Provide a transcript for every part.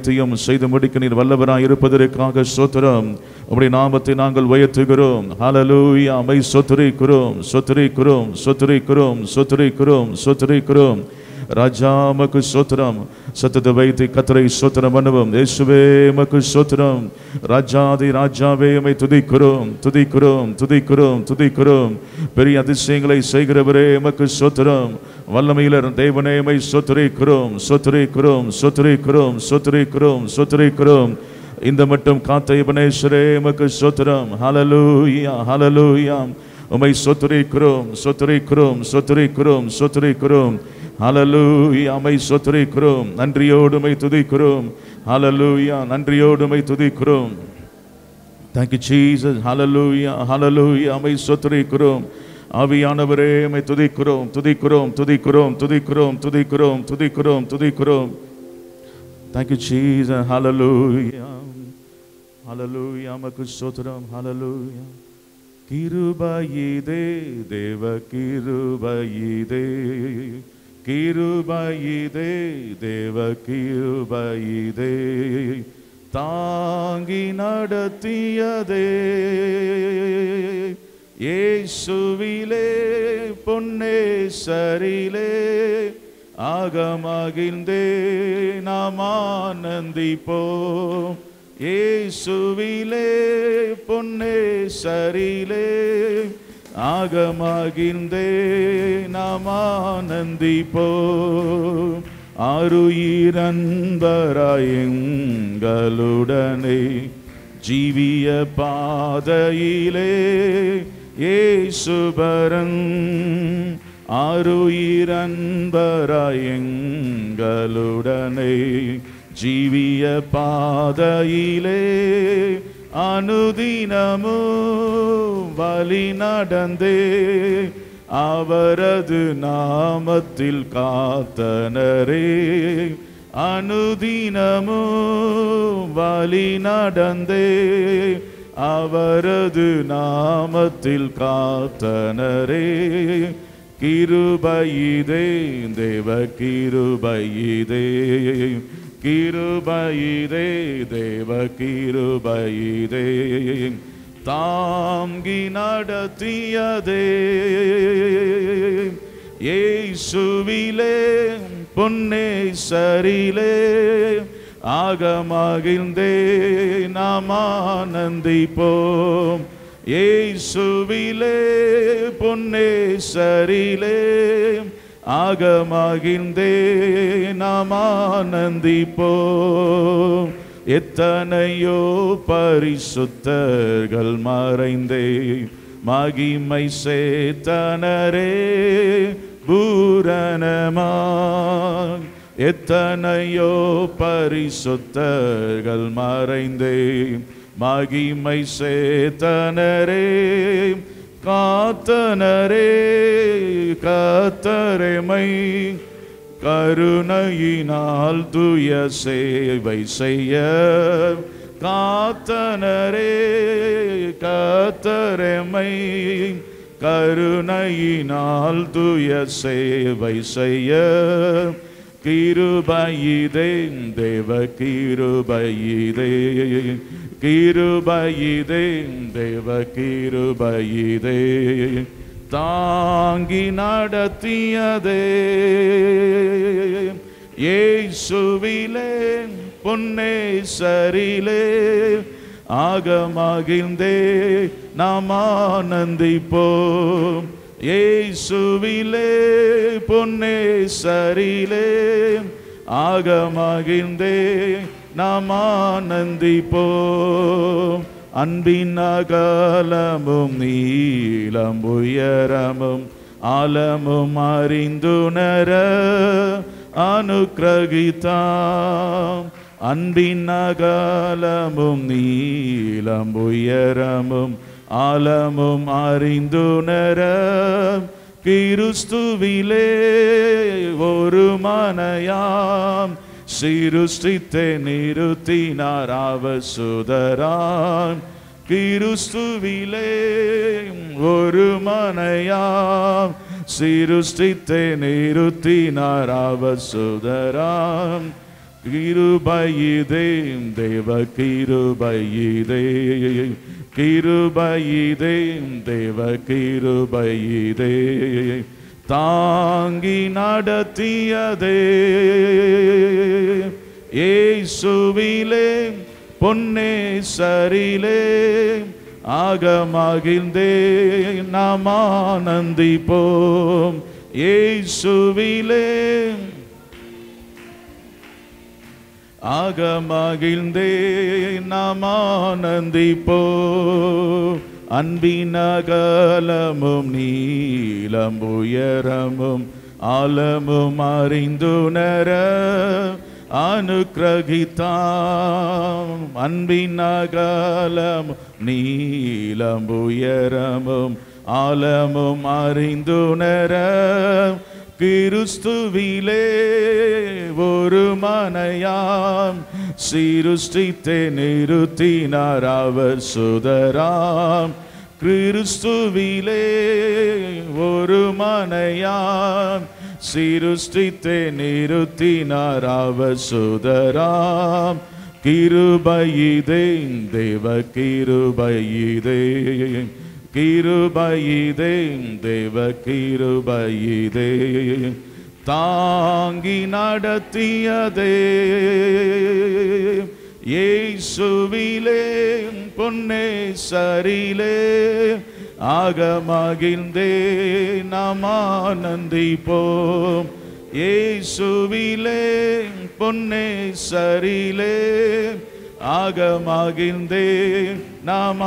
அனைத்தையும் செய்து முடிக்க நீர் வல்லவராய் இருப்பதற்காக சோத்திரம் உம்முடைய நாமத்தை நாங்கள் உயர்த்துகிறோம் ஹalleluya மை சொத்துரிக்கிறோம் சொத்துரிக்கிறோம் சொத்துரிக்கிறோம் சொத்துரிக்கிறோம் சொத்துரிக்கிறோம் ராஜா மக்கு சோத்திரம் சத்தத்தை வைத்து கத்தரை சோத்திரம் பண்ணுவோம் இயேசுவே மக்கு சோத்திரம் ராஜாதி ராஜாவே உம்மை துதிக்கிறோம் துதிக்கிறோம் துதிக்கிறோம் துதிக்கிறோம் பெரிய அதிசயங்களை செய்கிறவரே எமக்கு சோத்திரம் வல்லமையிலர் தேவனே உம்மை சொத்துரைக்கிறோம் சொத்துரைக்கிறோம் சொத்துரைக்கிறோம் சொத்துரைக்கிறோம் சொத்துரைக்கிறோம் இந்த மட்டும் காத்த இபனேஸ்வரே எமக்கு சோத்திரம் ஹalleluya ஹalleluya உம்மை சொத்துரைக்கிறோம் சொத்துரைக்கிறோம் சொத்துரைக்கிறோம் சொத்துரைக்கிறோம் ஹalleluya உம்மை சொத்துரைக்கிறோம் நன்றியோடு உம்மை துதிக்கிறோம் ஹalleluya நன்றியோடு உம்மை துதிக்கிறோம் Thank you Jesus hallelujah hallelujah உம்மை சொத்துரைக்கிறோம் ஆவியானவரே உம்மை துதிக்கிறோம் துதிக்கிறோம் துதிக்கிறோம் துதிக்கிறோம் துதிக்கிறோம் துதிக்கிறோம் துதிக்கிறோம் Thank you Jesus hallelujah hallelujah உமக்கு ஸ்தோத்திரம் hallelujah கிருபையிதே தேவ கிருபையிதே கிருபையிதே தேவ கிருபையிதே தாங்கி நடத்தியதே இயேசுவிலே பொன்னேசரிலே ஆகமகிழ்ந்தே நாம் ஆனந்திப்போம் இயேசுவிலே பொன்னேசரிலே ஆகமகிழ்ந்தே நாம் ஆனந்திப்போம் ஆருயிரன்பராயங்களுடனே ஜீவிய பாதையிலே ஏசுபரன் ஆருயிரன்பராயங்களுடனே ஜீவிய பாதையிலே அனுதினமோ வழி நடந்தே அவரது நாமத்தில் காத்தனரே அனுதினமோ வழி நடந்தே அவரது நாமத்தில் காத்தனரே கிருபையிதே தேவ கிருபையிதே கிருபையிதே தேவ கிருபையிதே தாங்கி நடத்தியதே இயேசுவிலே பொன்னேசரிலே ஆகமகிழ்ந்தே நாம் ஆனந்திப்போம் இயேசுவிலே பொன்னேசரிலே ஆகமகிழ்ந்தே நாம் ஆனந்திப்போம் எத்தனையோ பரிசுத்தர்கள் மறைந்தே மகிமை சேத்தனரே பூரணமா எத்தனையோ பரிசுத்தர்கள் மறைந்தே மகிமை சேத்தனரே காத்தனரே காத்தரெமை கருணையினால் துய சேவை செய்ய காத்தனரே காத்தரெமை கருணையினால் துய சேவை செய்ய கிருபையிதே தேவ கிருபையிதே கிருபையிதே தேவ கிருபையிதே தாங்கி நடத்தியதே இயேசுவிலே பொன்னேசரிலே ஆகமகிழ்ந்தே நாம் ஆனந்திப்போம் இயேசுவிலே பொன்னேசரிலே ஆகமகிழ்ந்தே நாம் ஆனந்திப்போம் அன்பின் அகலமும் நீளம் உயரமும் ஆலமும் அறிந்துணர அனுக்கிரகித்தாம் அன்பின் அகலமும் நீளம் உயரமும் ஆலமும் அறிந்துணர கிறிஸ்துவிலே ஒரு மனையாம் சிருஷ்டித்தே நிறுத்தினார் அவசுதரான் கிறிஸ்துவிலே ஒரு மனையாம் சிருஷ்டித்தே நிறுத்தினார் அவசுதராம் கிருபையிதே தேவ கிருபையிதே கிருபையிதே தேவ கிருபையிதே தாங்கி நடத்தியதே ஏசுவிலே பொன்னே சரிலே ஆக மகிழ்ந்தே நாம் ஆனந்திப்போம் ஏசுவிலே ஆக மகிழ்ந்தே நாம் ஆனந்திப்போ அன்பினகலமும் நீளம் உயரமும் ஆலமும் அறிந்துணர அனுக்கிரகித்தாம் அன்பினகலம் நீளம் உயரமும் ஆலமும் அறிந்துணர கிறிஸ்துவிலே ஒரு மனையாம் சிருஷ்டித்தே நிறுத்தினார் அவர் சுதராம் கிறிஸ்துவிலே ஒரு மனையாம் சிருஷ்டித்தே நிறுத்தினார் அவர் சுதராம் கிருபையிதே தேவ கிருபையிதே கிருபையிதே தேவ கிருபையிதே தாங்கி நடத்தியதே ஏசுவிலே பொன்னே சரிலே ஆக மகிழ்ந்தே நாம் ஆனந்திப்போம் ஏசுவிலே பொன்னே சரிலே ஆக மகிழ்ந்தே நாம்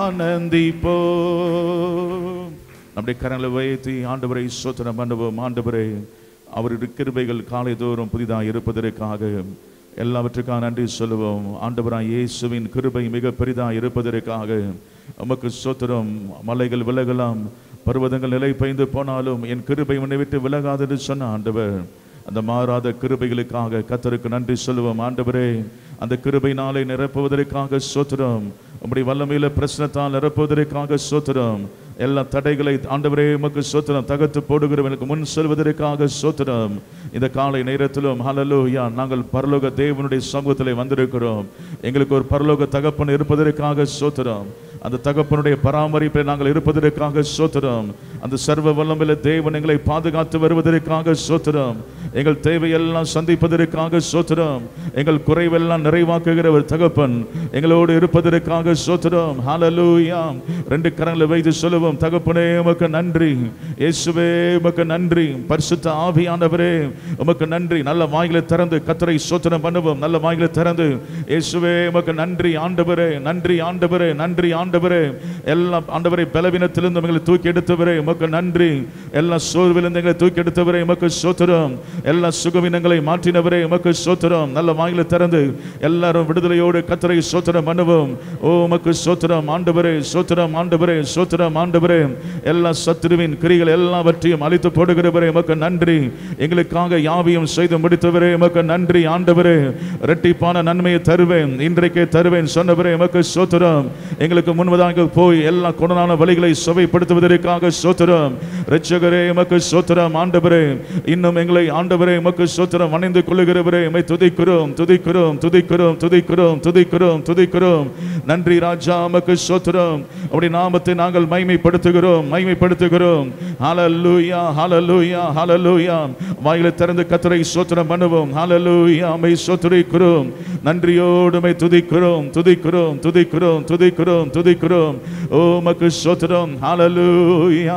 ஆனந்திப்போம் நம்முடைய கரங்களை வைத்து ஆண்டவரை சோதனம் பண்ணுவோம் ஆண்டவரே அவருடைய கிருபைகள் காலை தோறும் புதிதாக இருப்பதற்காக எல்லாவற்றுக்காக நன்றி சொல்லுவோம் ஆண்டவராய் இயேசுவின் கிருபை மிக பெரிதாக இருப்பதற்காக உமக்கு சோத்திரம் மலைகள் விலகலாம் பர்வதங்கள் நிலை பெய்ந்து போனாலும் என் கிருபை உன்னை விட்டு விலகாதென்று சொன்ன ஆண்டவர் அந்த மாறாத கிருபைகளுக்காக கத்தருக்கு நன்றி சொல்லுவோம் ஆண்டவரே அந்த கிருபை நாளை நிரப்புவதற்காக சோத்திரம் உம்முடைய வல்லமையில பிரச்சனத்தால் நிரப்புவதற்காக சோத்திரம் எல்லா தடைகளை ஆண்டவரே உமக்கு சோத்திரம் தகர்த்து போடுகிறவனுக்கு முன் செல்வதற்காக சோத்திரம் இந்த காலை நேரத்திலும் ஹalleluya நாங்கள் பரலோக தேவனுடைய சமூகத்தில் வந்திருக்கிறோம் எங்களுக்கு ஒரு பரலோக தகப்பன் இருப்பதற்காக சோத்திரம் அந்த தகப்பனுடைய பராமரிப்பில் நாங்கள் இருப்பதற்காக சோத்திரம் அந்த சர்வ வல்லமையில தேவன் எங்களை பாதுகாத்து வருவதற்காக சோத்திரம் எங்கள் தேவையெல்லாம் சந்திப்பதற்காக சோத்திரம் எங்கள் குறைவெல்லாம் நிறைவாக்குகிற ஒரு தகப்பன் எங்களோடு இருப்பதற்காக சோத்திரம் ஹalleluya ரெண்டு கரங்களை வைத்து சொல்லுவோம் தகப்பனே உமக்கு நன்றி இயேசுவே உமக்கு நன்றி பரிசுத்த ஆவியானவரே உமக்கு நன்றி நல்ல வாயில திறந்து கத்தரை சோத்திரம் பண்ணுவோம் நல்ல வாயில திறந்து இயேசுவே உமக்கு நன்றி ஆண்டவரே நன்றி ஆண்டவரே நன்றி ஆண்டவரே எல்லாம் ஆண்டவரை பலவீனத்திலிருந்து எங்களை தூக்கி எடுத்தவரே உமக்கு நன்றி எல்லா சோர்விலிருந்து எங்களை தூக்கி எடுத்தவரே உமக்கு சோத்திரம் எல்லா சுகவீனங்களை மாற்றினவரே உமக்கு சோத்திரம் நல்ல வாயில திறந்து எல்லாரும் விடுதலையோடு கத்தரை சோத்திரம் பண்ணுவோம் ஓ உமக்கு சோத்திரம் ஆண்டவரே சோத்திரம் ஆண்டவரே சோத்திரம் ஆண்டவரே எல்லா சத்துருவின் கிரிகள் எல்லாவற்றையும் அழித்து போடுகிறவரே உமக்கு நன்றி எங்களுக்காக யாவையும் செய்து முடித்தவரே உமக்கு நன்றி ஆண்டவரே இரட்டிப்பான நன்மையை தருவேன் இன்றைக்கே தருவேன் சொன்னவரே உமக்கு சோத்திரம் எங்களுக்கு முன்பதாக போய் எல்லா கொடனான வழிகளை சுவைப்படுத்துவதற்காக சோத்திரம் ரட்சகரே உமக்கு சோத்திரம் ஆண்டவரே இன்னும் எங்களை ஆண்டவரே உமக்கு சோத்திரம் அணைந்து கொள்ளுகிறவரே உமை துதிக்கிறோம் துதிக்கிறோம் துதிக்கிறோம் துதிக்கிறோம் துதிக்கிறோம் துதிக்கிறோம் நன்றி ராஜா உமக்கு சோத்திரம் அப்படி நாமத்தை நாங்கள் மைமைப்படுத்துகிறோம் மைமைப்படுத்துகிறோம் ஹalleluya ஹalleluya ஹalleluya வாயில திறந்து கத்தரை சோத்திரம் பண்ணுவோம் ஹalleluya மை சோத்திரிக்கிறோம் நன்றியோடு மை துதிக்கிறோம் துதிக்கிறோம் துதிக்கிறோம் துதிக்கிறோம் துதிக்கிறோம் ஓ உமக்கு சோத்திரம் ஹalleluya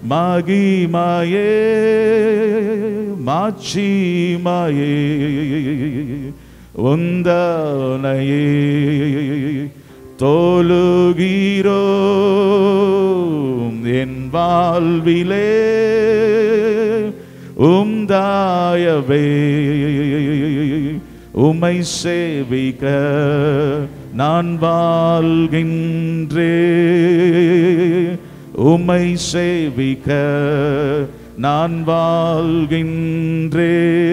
மகிமாயே மாட்சிமாயே உந்தனையே தோலுகிறோம் என் வாழ்விலே உம்தாயவே உமை சேவிக்க நான் வாழ்கின்றே உமை சேவிக்க நான் வாழ்கின்றே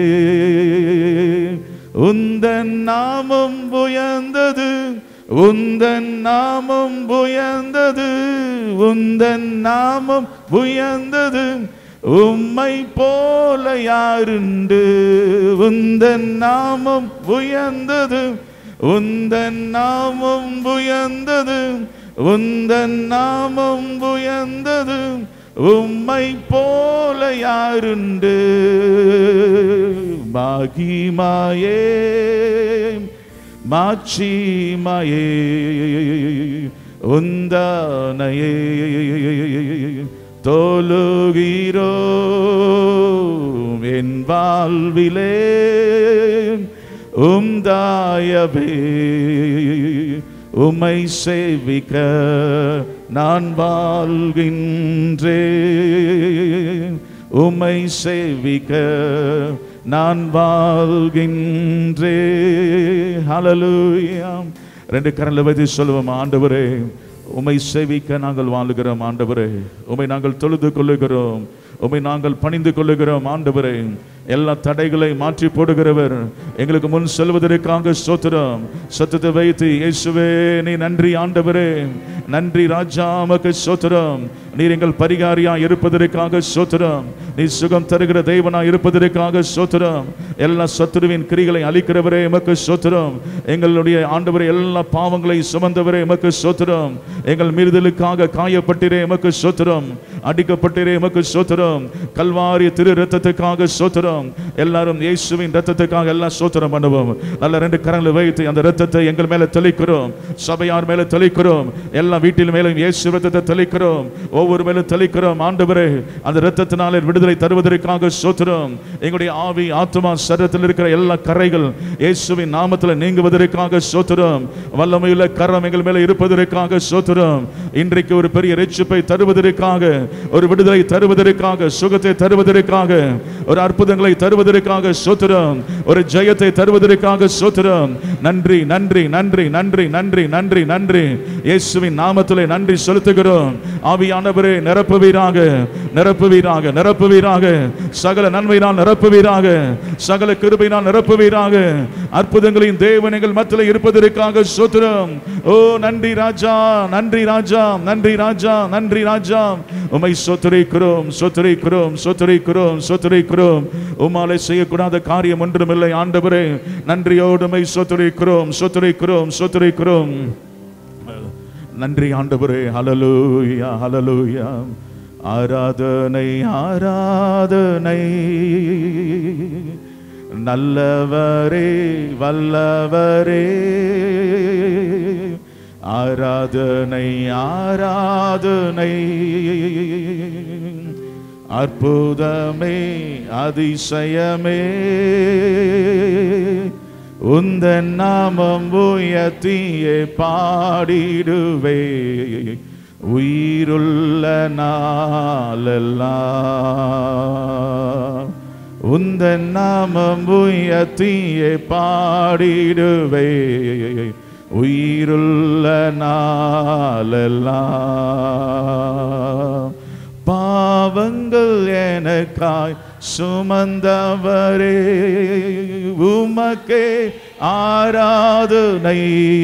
உந்தன் நாமம் உயர்ந்தது உந்தன் நாமம் உயர்ந்தது உந்தன் நாமம் உயர்ந்தது உம்மை போல யாருண்டு உந்தன் நாமம் உயர்ந்தது உந்தன் நாமம் உயர்ந்தது உந்தன் நாமம் உயர்ந்தது உம்மை போல யாருண்டு பாகிமாயே மாட்சிமாயே உந்தானையே தோலுகிறோ என் வாழ்விலே உம்தாயவே உமை சேவிக்க நான் வாழ்கின்றேன் உமை சேவிக்க நான் வாழ்கின்றேன் ஹalleluya ரெண்டு கரங்களை வைத்து சொல்லுவோம் ஆண்டவரே உமை சேவிக்க நாங்கள் வாழுகிறோம் ஆண்டவரே உமை நாங்கள் தொழுது கொள்ளுகிறோம் உமை நாங்கள் பணிந்து கொள்ளுகிறோம் ஆண்டவரே எல்லா தடைகளை மாற்றி போடுகிறவர் எங்களுக்கு முன் செல்வதற்காக சோத்திரம் சத்தத்தை வைத்து இயேசுவே நீ நன்றி ஆண்டவரே நன்றி ராஜா உமக்கு சோத்திரம் நீர் எங்கள் பரிகாரியா இருப்பதற்காக சோத்திரம் நீ சுகம் தருகிற தெய்வனா இருப்பதற்காக சோத்திரம் எல்லா சத்துருவின் கிரிகளை அழிக்கிறவரே எமக்கு சோத்திரம் எங்களுடைய ஆண்டவரே எல்லா பாவங்களை சுமந்தவரே எமக்கு சோத்திரம் எங்கள் மீறுதலுக்காக காயப்பட்டிரே எமக்கு சோத்திரம் அடிக்கப்பட்டிரே எமக்கு சோத்திரம் கல்வாரி திரு ரத்தத்துக்காக சோத்திரம் எல்லாரும் இயேசுவின் ரத்தத்துக்காக எல்லாம் சோத்திரம் பண்ணுவோம் நல்ல ரெண்டு கரங்களை வைத்து அந்த ரத்தத்தை எங்கள் மேல தெளிக்கிறோம் சபையார் மேல தெளிக்கிறோம் எல்லா வீட்டில் மேலும் இயேசு ரத்தத்தை தெளிக்கிறோம் ஒவ்வொரு மேலும் தெளிக்கிறோம் ஆண்டவரே அந்த ரத்தத்தினாலே விடுதலை தருவதற்காக சோத்திரம் எங்களுடைய ஆவி ஆத்மா சரீரத்தில் இருக்கிற எல்லா கரைகள் இயேசுவின் நாமத்தில் நீங்குவதற்காக சோத்திரம் வல்லமையுள்ள கரம் எங்கள் மேல இருப்பதற்காக சோத்திரம் இன்றைக்கு ஒரு பெரிய ரட்சிப்பை தருவதற்காக ஒரு விடுதலை தருவதற்காக சுகத்தை தருவதற்காக ஒரு அற்புதங்களை தருவதற்காக சோத்திரம் ஒரு ஜெயத்தை தருவதற்காக சோத்திரம் நன்றி நன்றி நன்றி நன்றி நன்றி நன்றி நன்றி இயேசுவின் நாமத்திலே நன்றி செலுத்துகிறோம் ஆவியானவரே நிரப்புவீராக நிரப்புவீராக நிரப்புவீராக சகல நன்மையினால் நிரப்புவீராக சகல கிருபையினால் நிரப்புவீராக அற்புதங்களின் தேவன் எங்கள் மத்தியில் இருப்பதற்காக சோத்திரம் ஓ நன்றி ராஜா நன்றி ராஜா நன்றி ராஜா நன்றி ராஜா உமை சொத்துரைக்கிறோம் சொத்துரைக்கிறோம் சொத்துரைக்கிறோம் சொத்துரைக்கிறோம் உமாலை செய்யக்கூடாத காரியம் ஒன்றுமில்லை ஆண்டவரே நன்றியோடு உமை சொத்துரைக்கிறோம் சொத்துரைக்கிறோம் சொத்துரைக்கிறோம் நன்றி ஆண்டவரே ஹலலூயா ஹலலூயா ஆராதனை ஆராதனை நல்லவரே வல்லவரே ஆராதனை ஆராதனை அற்புதமே அதிசயமே உந்தன் நாமம் உயர்த்தியே பாடிடுவே உயிருள்ள நாளெல்லாம் உந்தன் நாமம் உயர்த்தியே பாடிடுவே உயிருள்ள நாளெல்லாம் பாவங்கள் எனக்காய் சுமந்தவரே உமக்கே ஆராதனை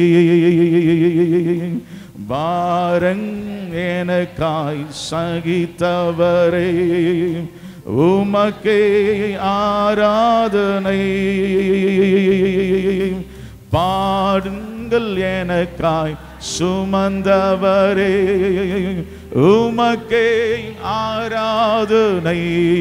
பாரங் எனக்காய் சகித்தவரே உமக்கே ஆராதனை பாடுங்கள் எனக்காய் சுமந்தவரே உமக்கே ஆராதனை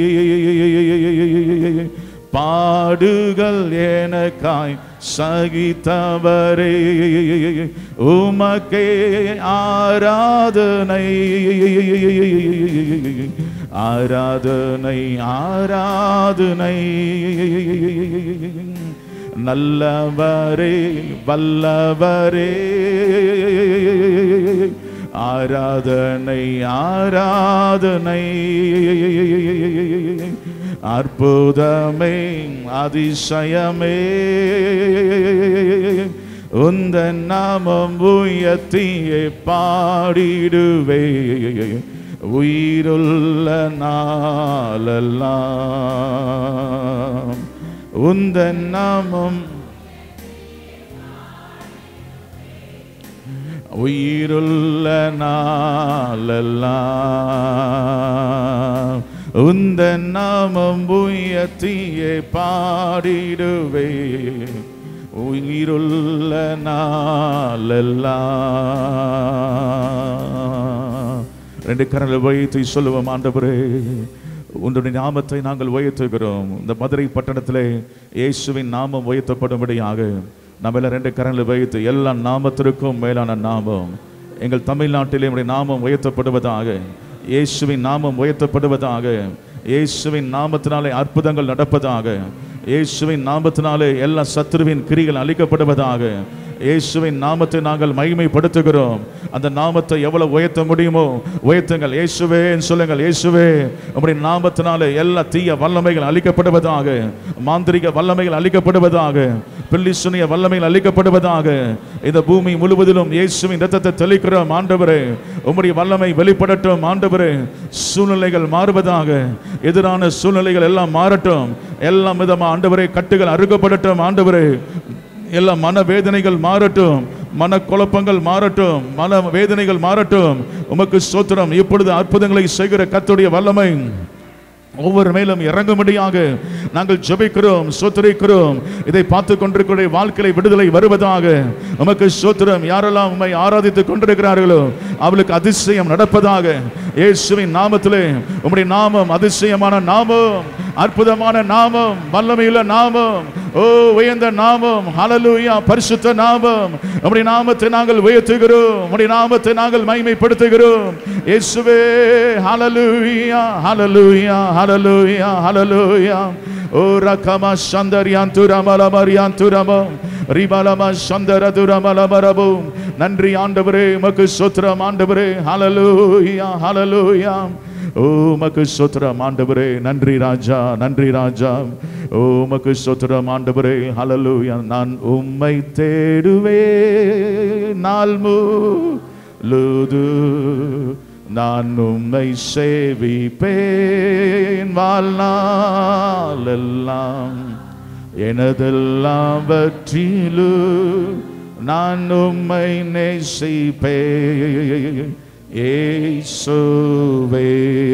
பாடுகள் எனக்காய் சகித்தவரே உமக்கே ஆராதனை ஆராதனை ஆராதனை நல்லவரே வல்லவரே ஆராதனை ஆராதனை அற்புதமே அதிசயமே உந்தன் நாமம் உயர்த்தியே பாடிடுவே உயிருள்ள நாளெல்லாம் உந்தன் நாமம் உயிருள்ள நாளெல்லாம் உந்த நாமம் உயர்த்தியே பாடிடுவே உயிருள்ள நாளெல்லாம் ரெண்டு கரங்களை வைத்து சொல்லுவோம் ஆண்டவரே உன்னுடைய நாமத்தை நாங்கள் உயர்த்துகிறோம் இந்த மதுரை பட்டணத்திலே இயேசுவின் நாமம் உயர்த்தப்படும்படியாக நம்ம எல்லாம் ரெண்டு கரங்களை வைத்து எல்லா நாமத்திற்கும் மேலான நாமம் எங்கள் தமிழ்நாட்டிலே உடைய நாமம் உயர்த்தப்படுவதாக இயேசுவின் நாமம் உயர்த்தப்படுவதாக இயேசுவின் நாமத்தினாலே அற்புதங்கள் நடப்பதாக இயேசுவின் நாமத்தினாலே எல்லா சத்துருவின் கிரிகள் அழிக்கப்படுவதாக இயேசுவின் நாமத்தை நாங்கள் மகிமைப்படுத்துகிறோம் அந்த நாமத்தை எவ்வளவு உயர்த்த முடியுமோ உயர்த்துங்கள் இயேசுவே சொல்லுங்கள் இயேசுவே உம்முடைய நாமத்தினாலே எல்லா தீய வல்லமைகள் அழிக்கப்படுவதாக மாந்திரிக வல்லமைகள் அழிக்கப்படுவதாக பில்லிசுனிய வல்லமைகள் அழிக்கப்படுவதாக இந்த பூமி முழுவதிலும் இயேசுவின் ரத்தத்தை தெளிக்கிறோம் ஆண்டவரே உம்முடைய வல்லமை வெளிப்படட்டும் ஆண்டவரே சூழ்நிலைகள் மாறுவதாக எதிரான சூழ்நிலைகள் எல்லாம் மாறட்டும் எல்லாம் விதமா ஆண்டவரே கட்டுகள் அறுக்கப்படட்டும் ஆண்டவரே எல்லா மன வேதனைகள் மாறட்டும் மன குழப்பங்கள் மாறட்டும் மன வேதனைகள் மாறட்டும் உமக்கு சோத்திரம் இப்பொழுது அற்புதங்களை செய்கிற கர்த்தருடைய வல்லமை ஒவ்வொரு மேலும் இறங்கும்படியாக நாங்கள் ஜெபிக்கிறோம் சோத்திரிக்கிறோம் இதை பார்த்து கொண்டிருக்கிற வாழ்க்கையை விடுதலை வருவதாக உமக்கு சோத்திரம் யாரெல்லாம் உம்மை ஆராதித்துக் கொண்டிருக்கிறார்களோ அவளுக்கு அதிசயம் நடப்பதாக இயேசுவின் நாமத்திலே உம்முடைய நாமம் அதிசயமான நாமம் அற்புதமான நாமம் வல்லமையுள்ள நாமம் ஓ உயர்ந்த நாமம் ஹalleluya பரிசுத்த நாமம் உம்முடைய நாமத்தை நாங்கள் உயர்த்துகிறோம் உம்முடைய நாமத்தை நாங்கள் மகிமைப்படுத்துகிறோம் இயேசுவே ஹalleluya ஹalleluya ஹalleluya ஹalleluya ஓ ரகம சந்தரியாந்துரமலமரியாந்துரமம் ரிபலம சந்தரதுரமலமரபும் நன்றி ஆண்டவரே உமக்கு சோத்திரம் ஆண்டவரே ஹalleluya ஹalleluya ஓ உமக்கு சோத்திரம் ஆண்டவரே நன்றி ராஜா நன்றி ராஜா ஓ உமக்கு சோத்திரம் ஆண்டவரே ஹalleluya நான் உம்மை தேடுவே நாள் முழுது நான் உம்மை சேவிப்பேன் வாழ்நாளெல்லாம் எனதெல்லாம் வற்றிலு நான் உம்மை நேசிப்பேன் ஏசுவே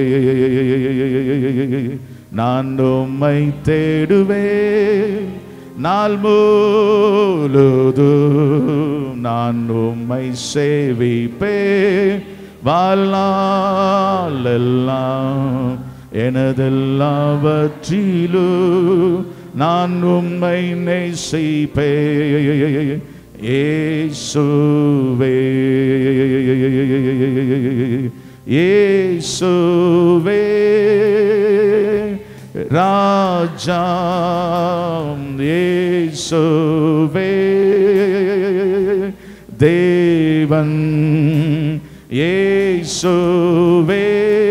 நான் உம்மை தேடுவேன் நாள் முழுதும் நான் உம்மை சேவிப்பேன் வாழ்நாளெல்லாம் எனதெல்லாவற்றிலும் நான் உம்மை நேசிப்பேன் இயேசுவே இயேசுவே ராஜா இயேசுவே தேவன் இயேசுவே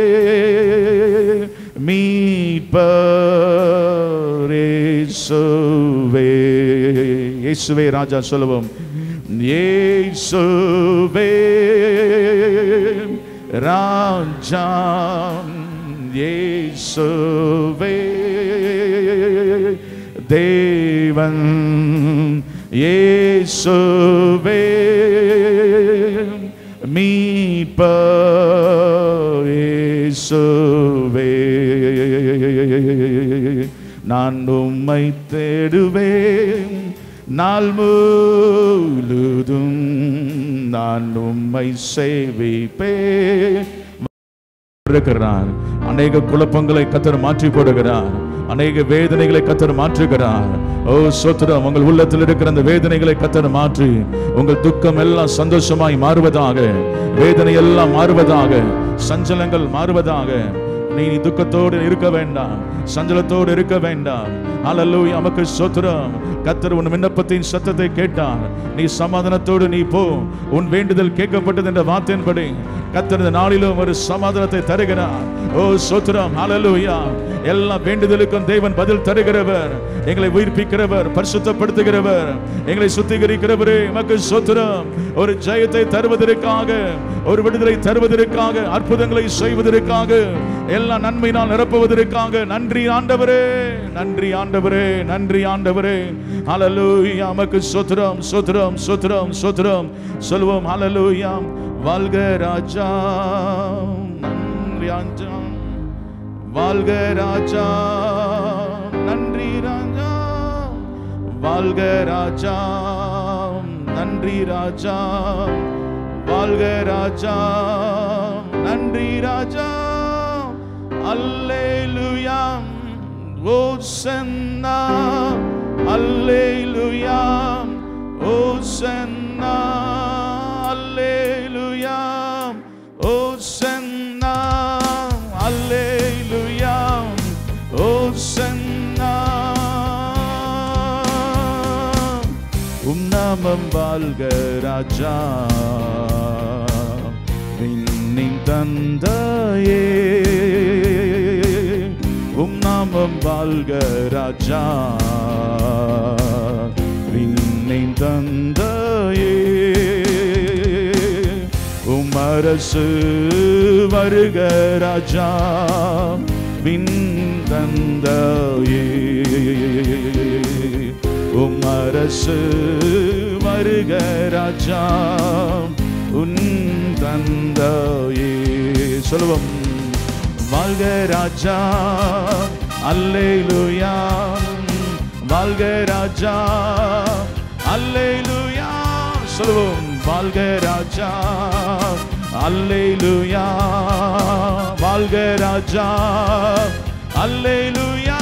மீட்பர் இயேசுவே இயேசுவே ராஜா சொல்லுவோம் இயேசுவே ராஜா இயேசுவே தேவன் இயேசுவே மீட்பர் இயேசுவே நான் உம்மை தேடுவேன் நாள் முழுதும் நான் உம்மை சேவிப்பேன் இருக்கிறார் அநேக குழப்பங்களை கத்தர் மாற்றி போடுகிறார் அநேக வேதனைகளை கத்தர் மாற்றுகிறார் ஓ சோத்திரம் உங்கள் உள்ளத்தில் இருக்கிற அந்த வேதனைகளை கத்தர் மாற்றி உங்கள் துக்கம் எல்லாம் சந்தோஷமாய் மாறுவதாக வேதனை எல்லாம் மாறுவதாக சஞ்சலங்கள் மாறுவதாக நீ துக்கத்தோடு இருக்க வேண்டாம் சஞ்சலத்தோடு இருக்க வேண்டாம் அல்லூய் நமக்கு சோத்திரம் கத்தர் உன் விண்ணப்பத்தின் சத்தத்தை கேட்டார் நீ சமாதானத்தோடு நீ போ உன் வேண்டுதல் கேட்கப்பட்டது என்ற வார்த்தையின்படி கத்தர் இந்த நாளிலும் ஒரு சமாதானத்தை தருகிறார் ஓ சோத்திரம் ஹalleluya எல்லா வேண்டுதலுக்கும் தேவன் பதில் தருகிறவர் எங்களை உயிர்ப்பிக்கிறவர் பரிசுத்தப்படுத்துகிறவர் எங்களை சுத்திகரிக்கிறவரே எமக்கு சோத்திரம் ஒரு ஜெயத்தை தருவதற்காக ஒரு விடுதலை தருவதற்காக அற்புதங்களை செய்வதற்காக எல்லா நன்மையினால் நிரப்புவதற்காக நன்றி ஆண்டவரே நன்றி ஆண்டவரே நன்றி ஆண்டவரே ஹalleluya நமக்கு சோத்திரம் சோத்திரம் சோத்திரம் சோத்திரம் சொல்வோம் ஹalleluya வாழ்க ராஜா நன்றி ஆண்டா வாழ்க ராஜா நன்றி ராஜா வாழ்க ராஜா நன்றி ராஜா வாழ்க ராஜா நன்றி ராஜா அல்லேலுயா ஓசன்னா அல்லேலுயா ஓசன்னா அல்லேலுயா ஓசன்னா அல்லேலுயா ஓசன்னா உம் நாமம் வாழ்க ராஜா விண்ணின் தந்தையே உம் நாமம் வாழ்க ராஜா விண்ணின் தந்தையே உம் அரசு வருக ராஜா விண் தந்தையே உம் அரசு வருக ராஜா உன் தந்தையே சொல்லுவோம் வாழ்க ராஜா அல்லேலூயா வாழ்க ராஜா அல்லேலூயா சொல்லுவோம் வாழ்க ராஜா அல்லேலூயா வாழ்க ராஜா அல்லேலூயா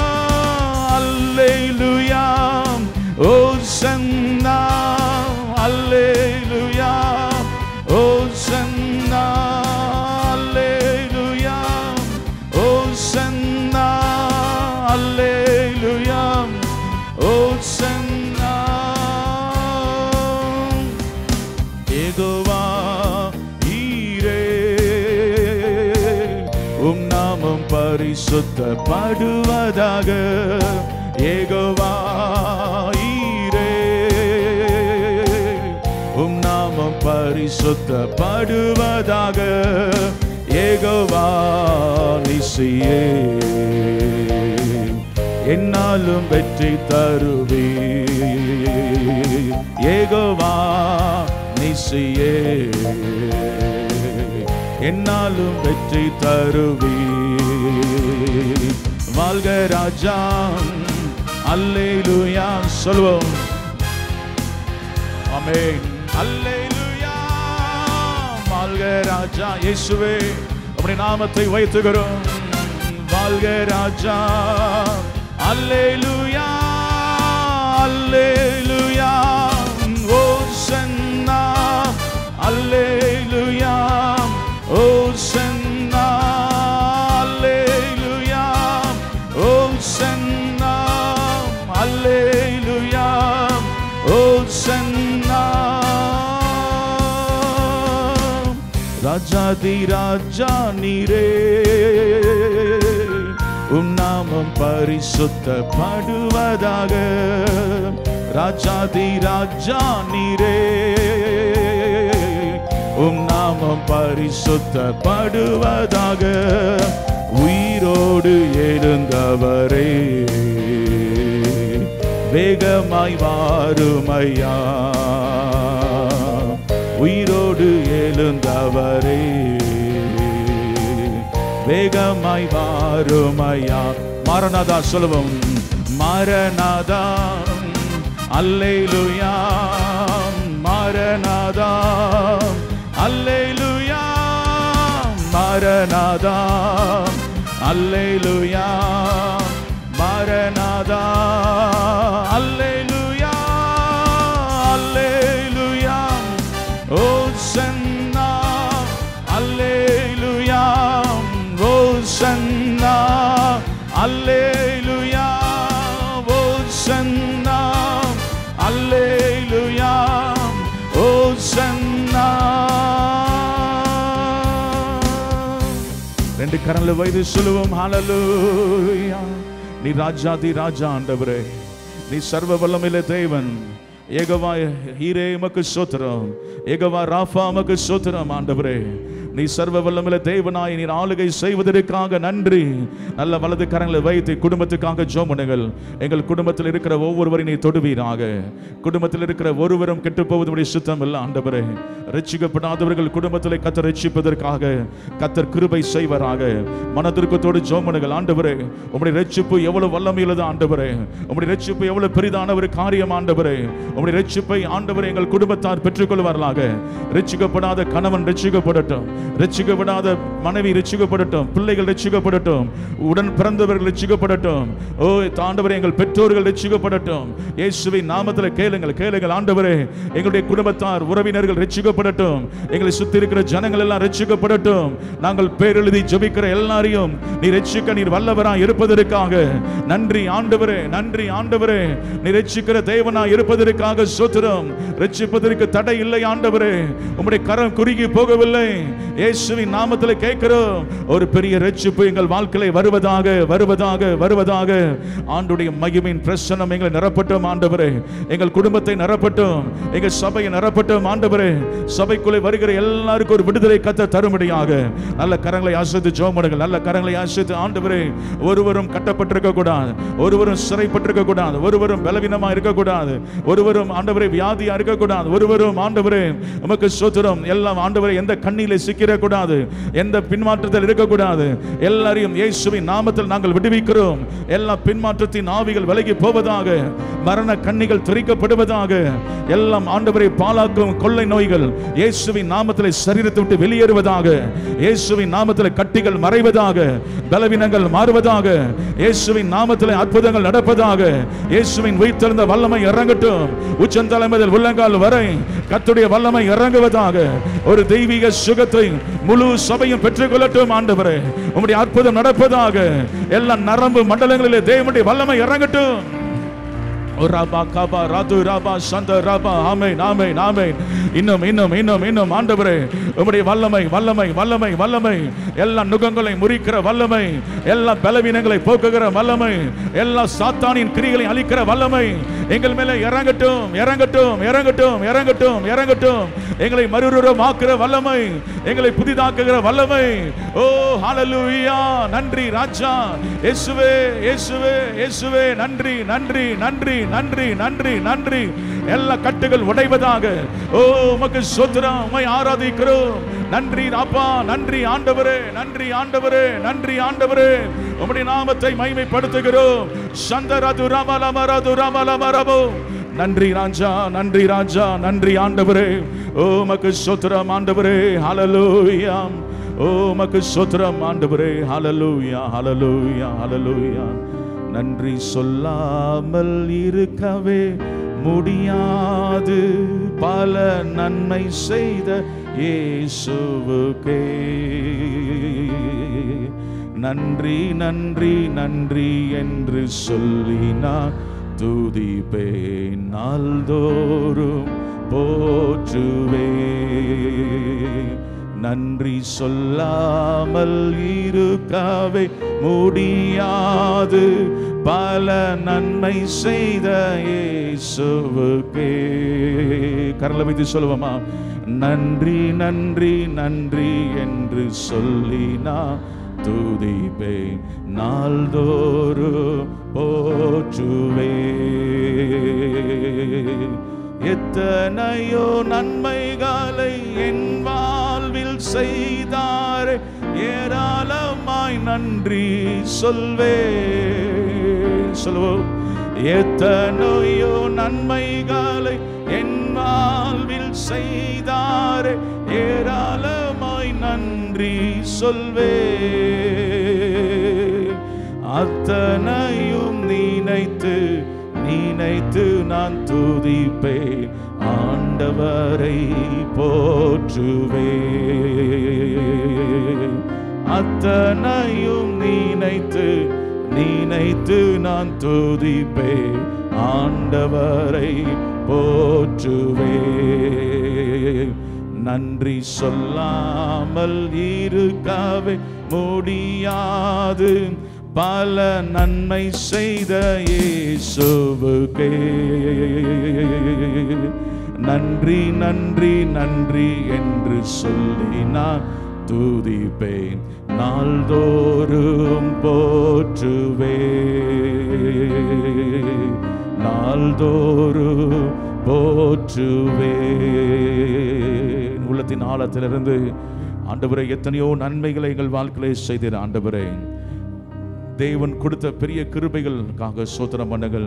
அல்லேலூயா ஓ சன்னா அல்லேலூயா ஓ சன்னா அல்லேலூயா ஓ சன்னா அல்லேலூயா ஓ சன்னா ஏகோவா ஈரே உம் நாமம் பரிசுத்தப்படுவதாக ஏகோவா ஈரே உம் நாமம் பரிசுத்தப்படுவதாக ஏகோவா நிசியே என்னாலும் வெற்றி தருவே ஏகோவா நிசியே என்னாலும் வெற்றி தருவே வாழ்க ராஜா அல்லேலூயா சொல்வோம் ஆமென் அல்லேலூயா வாழ்க ராஜா இயேசுவே அப்படி நாமத்தை வைத்துகிறோம் வாழ்க ராஜா அல்லேலூயா அல்லேலூயா ஓ சன்னா அல்லேலூயா ஓ சன்னா அல்லேலூயா ஓ சன்னா அல்லேலூயா ஓ சன்னா ராஜாதி ராஜா நீரே உம் நாமம் பரிசுத்தப்படுவதாக ராஜாதி ராஜா நீரே உம் நாமம் பரிசுத்தப்படுவதாக உயிரோடு எழுந்தவரே வேகமாய் வாருமையா உயிரோடு எழுந்தவரே வேகமாய் வாருமையா மரணதா சொல்லுவோம் மரணதா அல்லேலுயா மரணதா அல்லேலுயா மரணதா அல்லேலுயா மரணதா அல்லேலுயா அல்லேலுயா ஓ சன்னா அல்லேலுயா ஓ சன்னா அல்லேலுயா ஓ சன்னா அல்லேலுயா ஓ சன்னா ரெண்டு கரங்களை வைத்து சொல்லுவோம் ஹalleluya நீ ராஜாதி ராஜா ஆண்டவரே நீ சர்வ வல்லமையுள்ள தேவன் ஏகவா ஹீரே உமக்கு சோத்திரம் ஏகவா ராஃபா உமக்கு சோத்திரம் ஆண்டவரே நீ சர்வ வல்லமுள்ள தேவனாய் நீர் ஆளுகை செய்வதற்காக நன்றி நல்ல வலது கரங்களை வைத்து குடும்பத்துக்காக ஜோம் பண்ணுங்கள் எங்கள் குடும்பத்தில் இருக்கிற ஒவ்வொருவரையும் நீ தொடுவீராக குடும்பத்தில் இருக்கிற ஒருவரும் கெட்டு போவதுடைய சுத்தம் இல்லை ஆண்டவரே ரட்சிக்கப்படாதவர்கள் குடும்பத்தில் கத்தர் ரட்சிப்பதற்காக கத்தர் கிருபை செய்வராக மனதிற்கத்தோடு ஜோம் பண்ணுங்கள் ஆண்டவரே உம்முடைய ரட்சிப்பு எவ்வளவு வல்லமையுள்ளது ஆண்டவரே உம்முடைய ரட்சிப்பு எவ்வளவு பெரிதான ஒரு காரியம் ஆண்டவரே உம்முடைய ரட்சிப்பை ஆண்டவரே எங்கள் குடும்பத்தார் பெற்றுக்கொள்வார்களாக ரட்சிக்கப்படாத கணவன் ரட்சிக்கப்படட்டும் ரட்சிக்கப்படாத மனைவி ரட்சிக்கப்படட்டும் பிள்ளைகள் ரட்சிக்கப்படட்டும் உடன் பிறந்தவர்கள் ரட்சிக்கப்படட்டும் ஓ ஆண்டவரே எங்கள் பெற்றோர்கள் ரட்சிக்கப்படட்டும் இயேசுவின் நாமத்தில் கேளுங்கள் கேளுங்கள் ஆண்டவரே எங்களுடைய குடும்பத்தார் உறவினர்கள் ரட்சிக்கப்படட்டும் எங்களை சுத்தி இருக்கிற ஜனங்கள் எல்லாம் ரட்சிக்கப்படட்டும் நாங்கள் பேரெழுதி ஜெபிக்கிற எல்லாரையும் நீ ரட்சிக்க நீர் வல்லவராய் இருப்பதற்காக நன்றி ஆண்டவரே நன்றி ஆண்டவரே நீ ரட்சிக்கிற தேவனா இருப்பதற்காக சோத்திரம் ரட்சிப்பதற்கு தடை இல்லை ஆண்டவரே உம்முடைய கரம் குறுகி போகவில்லை இயேசுவின் நாமத்தில் கேட்கிறோம் ஒரு பெரிய ரட்சிப்பு எங்கள் வாழ்க்கையில வருவதாக வருவதாக வருவதாக ஆண்டுடைய மகிமையின் பிரசனம் எங்களை நிரப்பட்டும் ஆண்டவரே எங்கள் குடும்பத்தை நிரப்பட்டும் எங்கள் சபையை நிரப்பட்டும் ஆண்டவரே சபைக்குள்ளே வருகிற எல்லாருக்கும் ஒரு விடுதலை கத்த தரும்படியாக நல்ல கரங்களை ஆசிரித்து ஜோமடுங்கள் நல்ல கரங்களை ஆசிரித்து ஆண்டவரே ஒருவரும் கட்டப்பட்டிருக்க கூடாது ஒருவரும் சிறைப்பட்டிருக்க கூடாது ஒருவரும் பலவீனமா இருக்கக்கூடாது ஒருவரும் ஆண்டவரை வியாதியா இருக்கக்கூடாது ஒருவரும் ஆண்டவரே உமக்கு சோத்திரம் எல்லாம் ஆண்டவரை எந்த கண்ணிலே சிக்கிடக்கூடாது எந்த பின்மாற்றத்தில் இருக்கக்கூடாது எல்லாரையும் இயேசுவின் நாமத்தில் நாங்கள் விடுவிக்கிறோம் எல்லா பின்மாற்றத்தின் ஆவிகள் விலகி போவதாக மரண கண்ணிகள் துரிக்கப்படுவதாக எல்லாம் ஆண்டவரை பாலாக்கும் கொள்ளை நோய்கள் இயேசுவின் நாமத்தில் சரீரத்தை விட்டு வெளியேறுவதாக இயேசுவின் நாமத்தில் கட்டிகள் மறைவதாக பலவீனங்கள் மாறுவதாக இயேசுவின் நாமத்தில் அற்புதங்கள் நடப்பதாக இயேசுவின் உயிர்த்தெழுந்த வல்லமை இறங்கட்டும் உச்சந்தலை முதல் உள்ளங்கால் வரை கத்துடைய வல்லமை இறங்குவதாக ஒரு தெய்வீக சுகத்தை முழு சபையும் பெற்றுக்கொள்ளட்டும் ஆண்டவரே உம்முடைய அற்புதம் நடப்பதாக எல்லா நரம்பு மண்டலங்களிலே தேவனுடைய வல்லமை இறங்கட்டும் ஓ ராபா காபா ராது ராபா சந்த ராபா ஆமென் ஆமென் ஆமென் இன்னும் இன்னும் இன்னும் இன்னும் ஆண்டவரே உம்முடைய வல்லமை வல்லமை வல்லமை வல்லமை எல்லா நுகங்களை முறிக்கிற வல்லமை எல்லா பலவீனங்களை போக்குகிற வல்லமை எல்லா சாத்தானின் கிரிகளை அழிக்கிற வல்லமை எங்கள் மேல இறங்கட்டும் இறங்கட்டும் இறங்கட்டும் இறங்கட்டும் இறங்கட்டும் எங்களை மறுரூபமாக்குற வல்லமை எங்களை புதிதாக்குகிற வல்லமை ஓ ஹalleluya நன்றி ராஜா இயேசுவே இயேசுவே இயேசுவே நன்றி நன்றி நன்றி நன்றி நன்றி நன்றி எல்லா கட்டுகள் உடைவதாக ஓ உமக்கு சோத்திரம் உமை ஆராதிக்கிறோம் நன்றி அப்பா நன்றி ஆண்டவரே நன்றி ஆண்டவரே நன்றி ஆண்டவரே உம்முடைய நாமத்தை மகிமைப்படுத்துகிறோம் சந்தரது ரமலமரது ரமலமரபோ நன்றி ராஜா நன்றி ராஜா நன்றி ஆண்டவரே ஓ உமக்கு சோத்திரம் ஆண்டவரே ஹalleluya ஓ உமக்கு சோத்திரம் ஆண்டவரே ஹalleluya ஹalleluya ஹalleluya நன்றி சொல்லாமல் இருக்கவே முடியாது பல நன்மை செய்த இயேசுவுக்கே நன்றி நன்றி நன்றி என்று சொல்லி நான் துதிப்பேன் நாள்தோறும் போற்றுவே நன்றி சொல்லாமல் இருக்கவே முடியாது பல நன்மை செய்த இயேசுவுக்கே கரலை வைத்து சொல்லுவோமா நன்றி நன்றி நன்றி என்று சொல்லி நான் துதிப்பே நாள்தோறும் போற்றுவே எத்தனையோ நன்மைகளை என் வாழ்வில் செய்தாரே ஏராளமாய் நன்றி சொல்வே சொல்லுவோம் எத்தனையோ நன்மைகளை என் வாழ்வில் செய்தாரே ஏராளமாய் நன்றி சொல்வே அத்தனையும் நினைத்து நினைத்து நான் துதிப்பேன் ஆண்டவரை போற்றுவே அத்தனையும் நினைத்து நினைத்து நான் துதிப்பேன் ஆண்டவரை போற்றுவே நன்றி சொல்லாமல் இருக்கவே முடியாது பல நன்மை செய்த இயேசுவுக்கே நன்றி நன்றி நன்றி என்று சொல்லி நான் துதிப்பேன் நாள்தோறும் போற்றுவே நாள்தோறும் போற்றுவே உள்ளத்தின் ஆழத்திலிருந்து ஆண்டவரே எத்தனையோ நன்மைகளை எங்கள் வாழ்க்கையிலே செய்தீர் ஆண்டவரே தேவன் கொடுத்த பெரிய கிருபைகளுக்காக சோத்திரம் பண்ணுங்கள்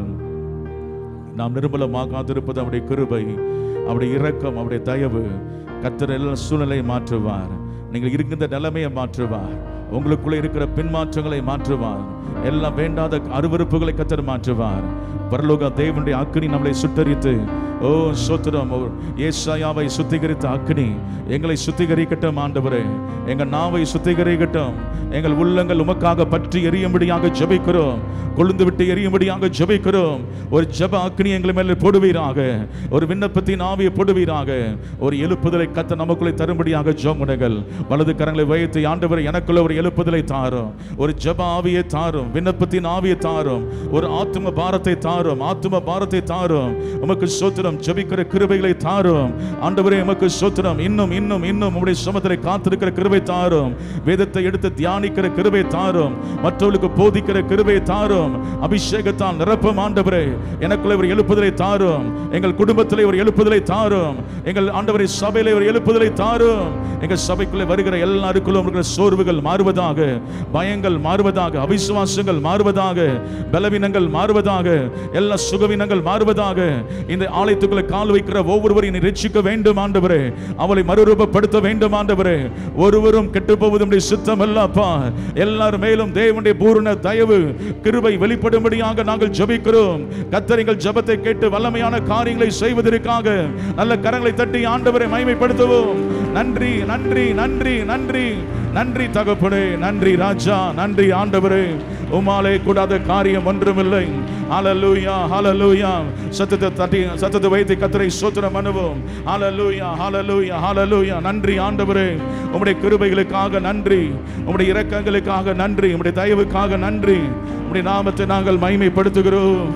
நாம் நிர்மலமாகாதிருப்பது அவருடைய கிருபை அவருடைய இரக்கம் அவருடைய தயவு கர்த்தர் எல்லா சூழ்நிலையை மாற்றுவார் நீங்கள் இருக்கின்ற நிலைமையை மாற்றுவார் உங்களுக்குள்ளே இருக்கிற பின்மாற்றங்களை மாற்றுவார் எல்லாம் வேண்டாத அருவருப்புகளை கத்தர் மாற்றுவார் பரலோக தேவனுடைய அக்கினி நம்மளை சுட்டரித்து ஓ சோத்திரம் ஓ, ஏசாயாவை சுத்திகரித்த அக்கினி எங்களை சுத்திகரிக்கட்டும் ஆண்டவரே எங்கள் நாவை சுத்திகரிக்கட்டும் எங்கள் உள்ளங்கள் உமக்காக பற்றி எரியும்படியாக ஜெபிக்கிறோம் கொழுந்து விட்டு எரியும்படியாக ஜெபிக்கிறோம் ஒரு ஜெப அக்கினி எங்களை மேலே போடுவீராக ஒரு விண்ணப்பத்தின் ஆவியை போடுவீராக ஒரு எழுப்புதலை கத்த நமக்குள்ளே தரும்படியாக ஜோமுனைகள் வலது கரங்களை வைத்து ஆண்டவர் எனக்குள்ள ஒரு எழுப்புதலை தாரும் ஒரு ஜெப ஆவியை தாரும் விண்ணப்பத்தின் ஆவியை தாரும் ஒரு ஆத்தும பாரத்தை தாரும் ஆத்தும பாரத்தை தாரும் உமக்கு சோத்திரம் ஜெபிக்கிற கிருபைகளை தாரும் ஆண்டவரே உமக்கு சோத்திரம் இன்னும் இன்னும் இன்னும் உம்முடைய சுமத்திரை காத்திருக்கிற கிருபை தாரும் வேதத்தை எடுத்து தியானிக்கிற கிருபை தாரும் மற்றவர்களுக்கு போதிக்கிற கிருபை தாரும் அபிஷேகத்தால் நிரப்பும் ஆண்டவரே எனக்குள்ள ஒரு எழுப்புதலை தாரும் எங்கள் குடும்பத்திலே ஒரு எழுப்புதலை தாரும் எங்கள் ஆண்டவரை சபையிலே ஒரு எழுப்புதலை தாரும் எங்கள் சபைக்குள்ளே வருகிற எல்லாருக்குள்ளும் இருக்கிற சோர்வுகள் மாறுவதாக பயங்கள் மாறுவதாக அவிசுவாசங்கள் மாறுவதாக பலவீனங்கள் மாறுவதாக எல்லா சுகவீனங்கள் மாறுவதாக இந்த ஆலயத்துக்குள்ள கால் வைக்கிற ஒவ்வொருவரையும் நீ ரட்சிக்க வேண்டும் ஆண்டவரே அவளை மறுரூபப்படுத்த வேண்டும் ஆண்டவரே ஒருவரும் கெட்டு போவதும் சித்தம் அல்ல அப்பா எல்லாரும் மேலும் தேவனுடைய பூரண தயவு கிருபை வெளிப்படும்படியாக நாங்கள் ஜெபிக்கிறோம் கத்தர் எங்கள் ஜெபத்தை கேட்டு வல்லமையான காரியங்களை செய்வதற்காக நல்ல கரங்களை தட்டி ஆண்டவரை மகிமைப்படுத்துவோம் நன்றி நன்றி நன்றி நன்றி நன்றி தகப்பனே நன்றி ராஜா நன்றி ஆண்டவரே உமாலே கூடாத காரியம் ஒன்றுமில்லை ஹalleluya ஹalleluya சத்தத்தை தட்டி சத்தத்தை வைத்து கத்தரை சோத்திரம் பண்ணுவோம் ஹalleluya ஹalleluya ஹalleluya நன்றி ஆண்டவரே உம்முடைய கிருபைகளுக்காக நன்றி உம்முடைய இரக்கங்களுக்காக நன்றி உம்முடைய தயவுக்காக நன்றி உம்முடைய நாமத்தை நாங்கள் மகிமைப்படுத்துகிறோம்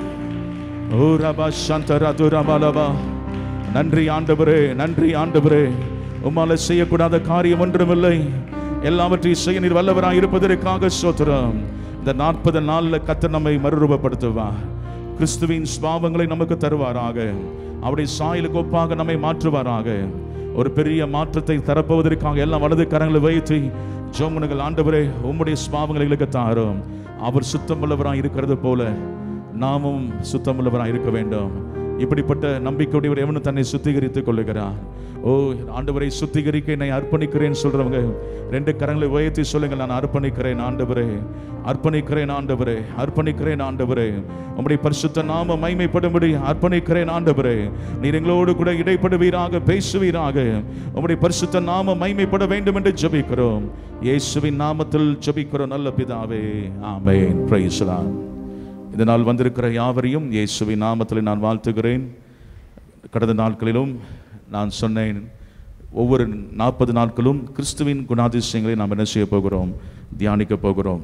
ஓ ரபா சந்தரா துரபாலபா நன்றி ஆண்டவரே நன்றி ஆண்டவரே உம்மால செய்யக்கூடாத காரியம் ஒன்றுமில்லை எல்லாவற்றையும் செய்ய நீர் வல்லவராய் இருப்பதற்காக சோத்திரம் இந்த நாற்பது நாள்ல கத்த நம்மை மறுரூபப்படுத்துவார் கிறிஸ்துவின் ஸ்வாவங்களை நமக்கு தருவாராக அவருடைய சாயலுக்கு ஒப்பாக நம்மை மாற்றுவாராக ஒரு பெரிய மாற்றத்தை தரப்போவதற்காக எல்லாம் வலது கரங்களை வைத்து ஜோமுனுகள் ஆண்டவரே உம்முடைய ஸ்வாவங்களை எங்களுக்கு தாரும் அவர் சுத்தமுள்ளவராய் இருக்கிறது போல நாமும் சுத்தமுள்ளவராய் இருக்க வேண்டும் இப்படிப்பட்ட நம்பிக்கையுடையவர் எவனும் தன்னை சுத்திகரித்துக் கொள்ளுகிறார் ஓ ஆண்டவரை சுத்திகரிக்க என்னை அர்ப்பணிக்கிறேன் சொல்றவங்க ரெண்டு கரங்களை உயர்த்தி சொல்லுங்க நான் அர்ப்பணிக்கிறேன் ஆண்டவரே அர்ப்பணிக்கிறேன் ஆண்டவரே அர்ப்பணிக்கிறேன் ஆண்டவரே உம்முடைய பரிசுத்த நாம மைமைப்படும்படி அர்ப்பணிக்கிறேன் ஆண்டவரே நீர் எங்களோடு கூட இடைப்படுவீராக பேசுவீராக உம்முடைய பரிசுத்த நாம மைமைப்பட வேண்டும் என்று ஜெபிக்கிறோம் இயேசுவின் நாமத்தில் ஜெபிக்கிறோம் நல்ல பிதாவே ஆமென் பிரைஸ் இதனால் வந்திருக்கிற யாவரையும் இயேசுவின் நாமத்தில் நான் வாழ்த்துகிறேன் கடந்த நாட்களிலும் நான் சொன்னேன் ஒவ்வொரு நாற்பது நாட்களும் கிறிஸ்துவின் குணாதிசயங்களை நாம் என்ன செய்ய போகிறோம் தியானிக்க போகிறோம்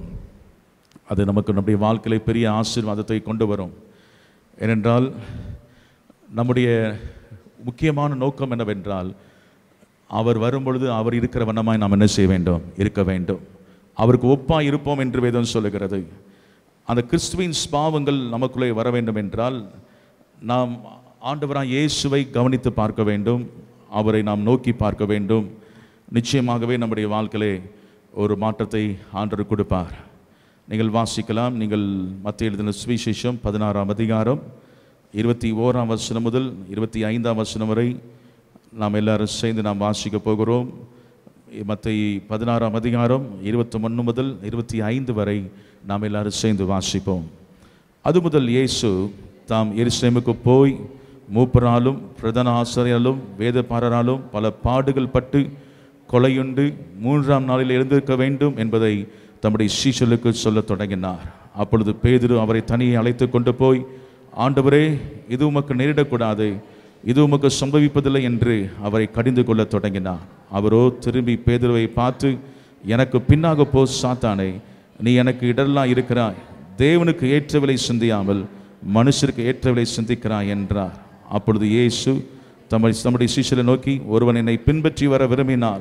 அது நமக்கு நம்முடைய வாழ்க்கையில பெரிய ஆசீர்வாதத்தை கொண்டு வரும் ஏனென்றால் நம்முடைய முக்கியமான நோக்கம் என்னவென்றால் அவர் வரும்பொழுது அவர் இருக்கிற வண்ணமாய் நாம் என்ன செய்ய வேண்டும் இருக்க வேண்டும் அவருக்கு ஒப்பாய் இருப்போம் என்று வேதம் சொல்லுகிறது அந்த கிறிஸ்துவின் ஸ்பாவங்கள் நமக்குள்ளே வர வேண்டும் என்றால் நாம் ஆண்டவராக இயேசுவை கவனித்து பார்க்க வேண்டும் அவரை நாம் நோக்கி பார்க்க வேண்டும் நிச்சயமாகவே நம்முடைய வாழ்க்கையிலே ஒரு மாற்றத்தை ஆண்டவர் கொடுப்பார் நீங்கள் வாசிக்கலாம் நீங்கள் மத்திய எழுதின சுவிசேஷம் பதினாறாம் அதிகாரம் இருபத்தி ஓராம் வசனம் முதல் இருபத்தி ஐந்தாம் வசனம் வரை நாம் எல்லாரும் சேர்ந்து நாம் வாசிக்க போகிறோம் மத்தை பதினாறாம் அதிகாரம் இருபத்தி ஒன்று முதல் இருபத்தி ஐந்து வரை நாம் எல்லாரும் சேர்ந்து வாசிப்போம் அது முதல் இயேசு தாம் எருசலேமுக்கு போய் மூப்பராலும் பிரதான ஆசிரியராலும் வேதப்பாரராலும் பல பாடுகள் பட்டு கொலையுண்டு மூன்றாம் நாளில் எழுந்திருக்க வேண்டும் என்பதை தம்முடைய சீஷலுக்கு சொல்லத் தொடங்கினார் அப்பொழுது பேதுரு அவரை தனியே அழைத்து கொண்டு போய் ஆண்டவரே இது உமக்கு நேரிடக்கூடாது இது உமக்கு சம்பவிப்பதில்லை என்று அவரை கடிந்து கொள்ளத் தொடங்கினார் அவரோ திரும்பி பேதுருவை பார்த்து எனக்கு பின்னாக போ சாத்தானே நீ எனக்கு இடரெல்லாம் இருக்கிறாய் தேவனுக்கு ஏற்றவிலை சிந்தியாமல் மனுஷருக்கு ஏற்றவிலை சிந்திக்கிறாய் என்றார் அப்பொழுது இயேசு தம்மை தம்முடைய சீஷரை நோக்கி ஒருவன் என்னை பின்பற்றி வர விரும்பினால்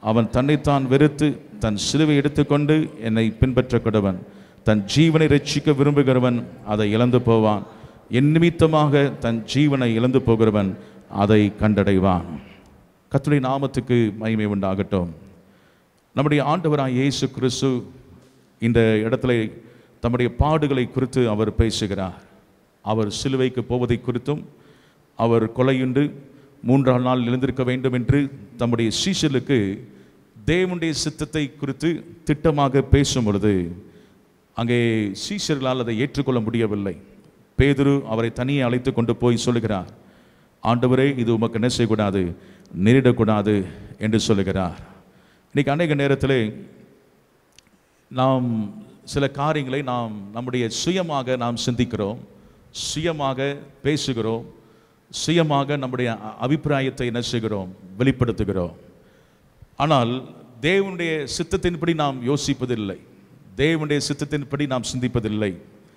அவன் தன்னைத்தான் வெறுத்து தன் சிலுவை எடுத்துக்கொண்டு என்னை பின்பற்ற கடவன் தன் ஜீவனை ரட்சிக்க விரும்புகிறவன் அதை இழந்து போவான் என் நிமித்தமாக தன் ஜீவனை இழந்து போகிறவன் அதை கண்டடைவான் கர்த்தருடைய நாமத்துக்கு மகிமை உண்டாகட்டும் நம்முடைய ஆண்டவராய் இயேசு கிறிஸ்து இந்த இடத்துல தம்முடைய பாடுகளை குறித்து அவர் பேசுகிறார் அவர் சிலுவைக்கு போவதை குறித்தும் அவர் கொலையுண்டு மூன்றாம் நாள் எழுந்திருக்க வேண்டும் என்று தம்முடைய சீஷலுக்கு தேவனுடைய சித்தத்தை குறித்து திட்டமாக பேசும் பொழுது அங்கே சீஷர்களால் அதை ஏற்றுக்கொள்ள முடியவில்லை பேதுரு அவரை தனியே அழைத்து கொண்டு போய் சொல்லுகிறார் ஆண்டவரே இது உமக்கு என்ன செய்யக்கூடாது நேரிடக்கூடாது என்று சொல்லுகிறார் இன்னைக்கு அநேக நேரத்தில் நாம் சில காரியங்களை நாம் நம்முடைய சுயமாக நாம் சிந்திக்கிறோம் சுயமாக பேசுகிறோம் சுயமாக நம்முடைய அ- அபிப்பிராயத்தை என்ன செய்கிறோம் வெளிப்படுத்துகிறோம் ஆனால் தேவனுடைய சித்தத்தின்படி நாம் யோசிப்பதில்லை தேவனுடைய சித்தத்தின்படி நாம் சிந்திப்பதில்லை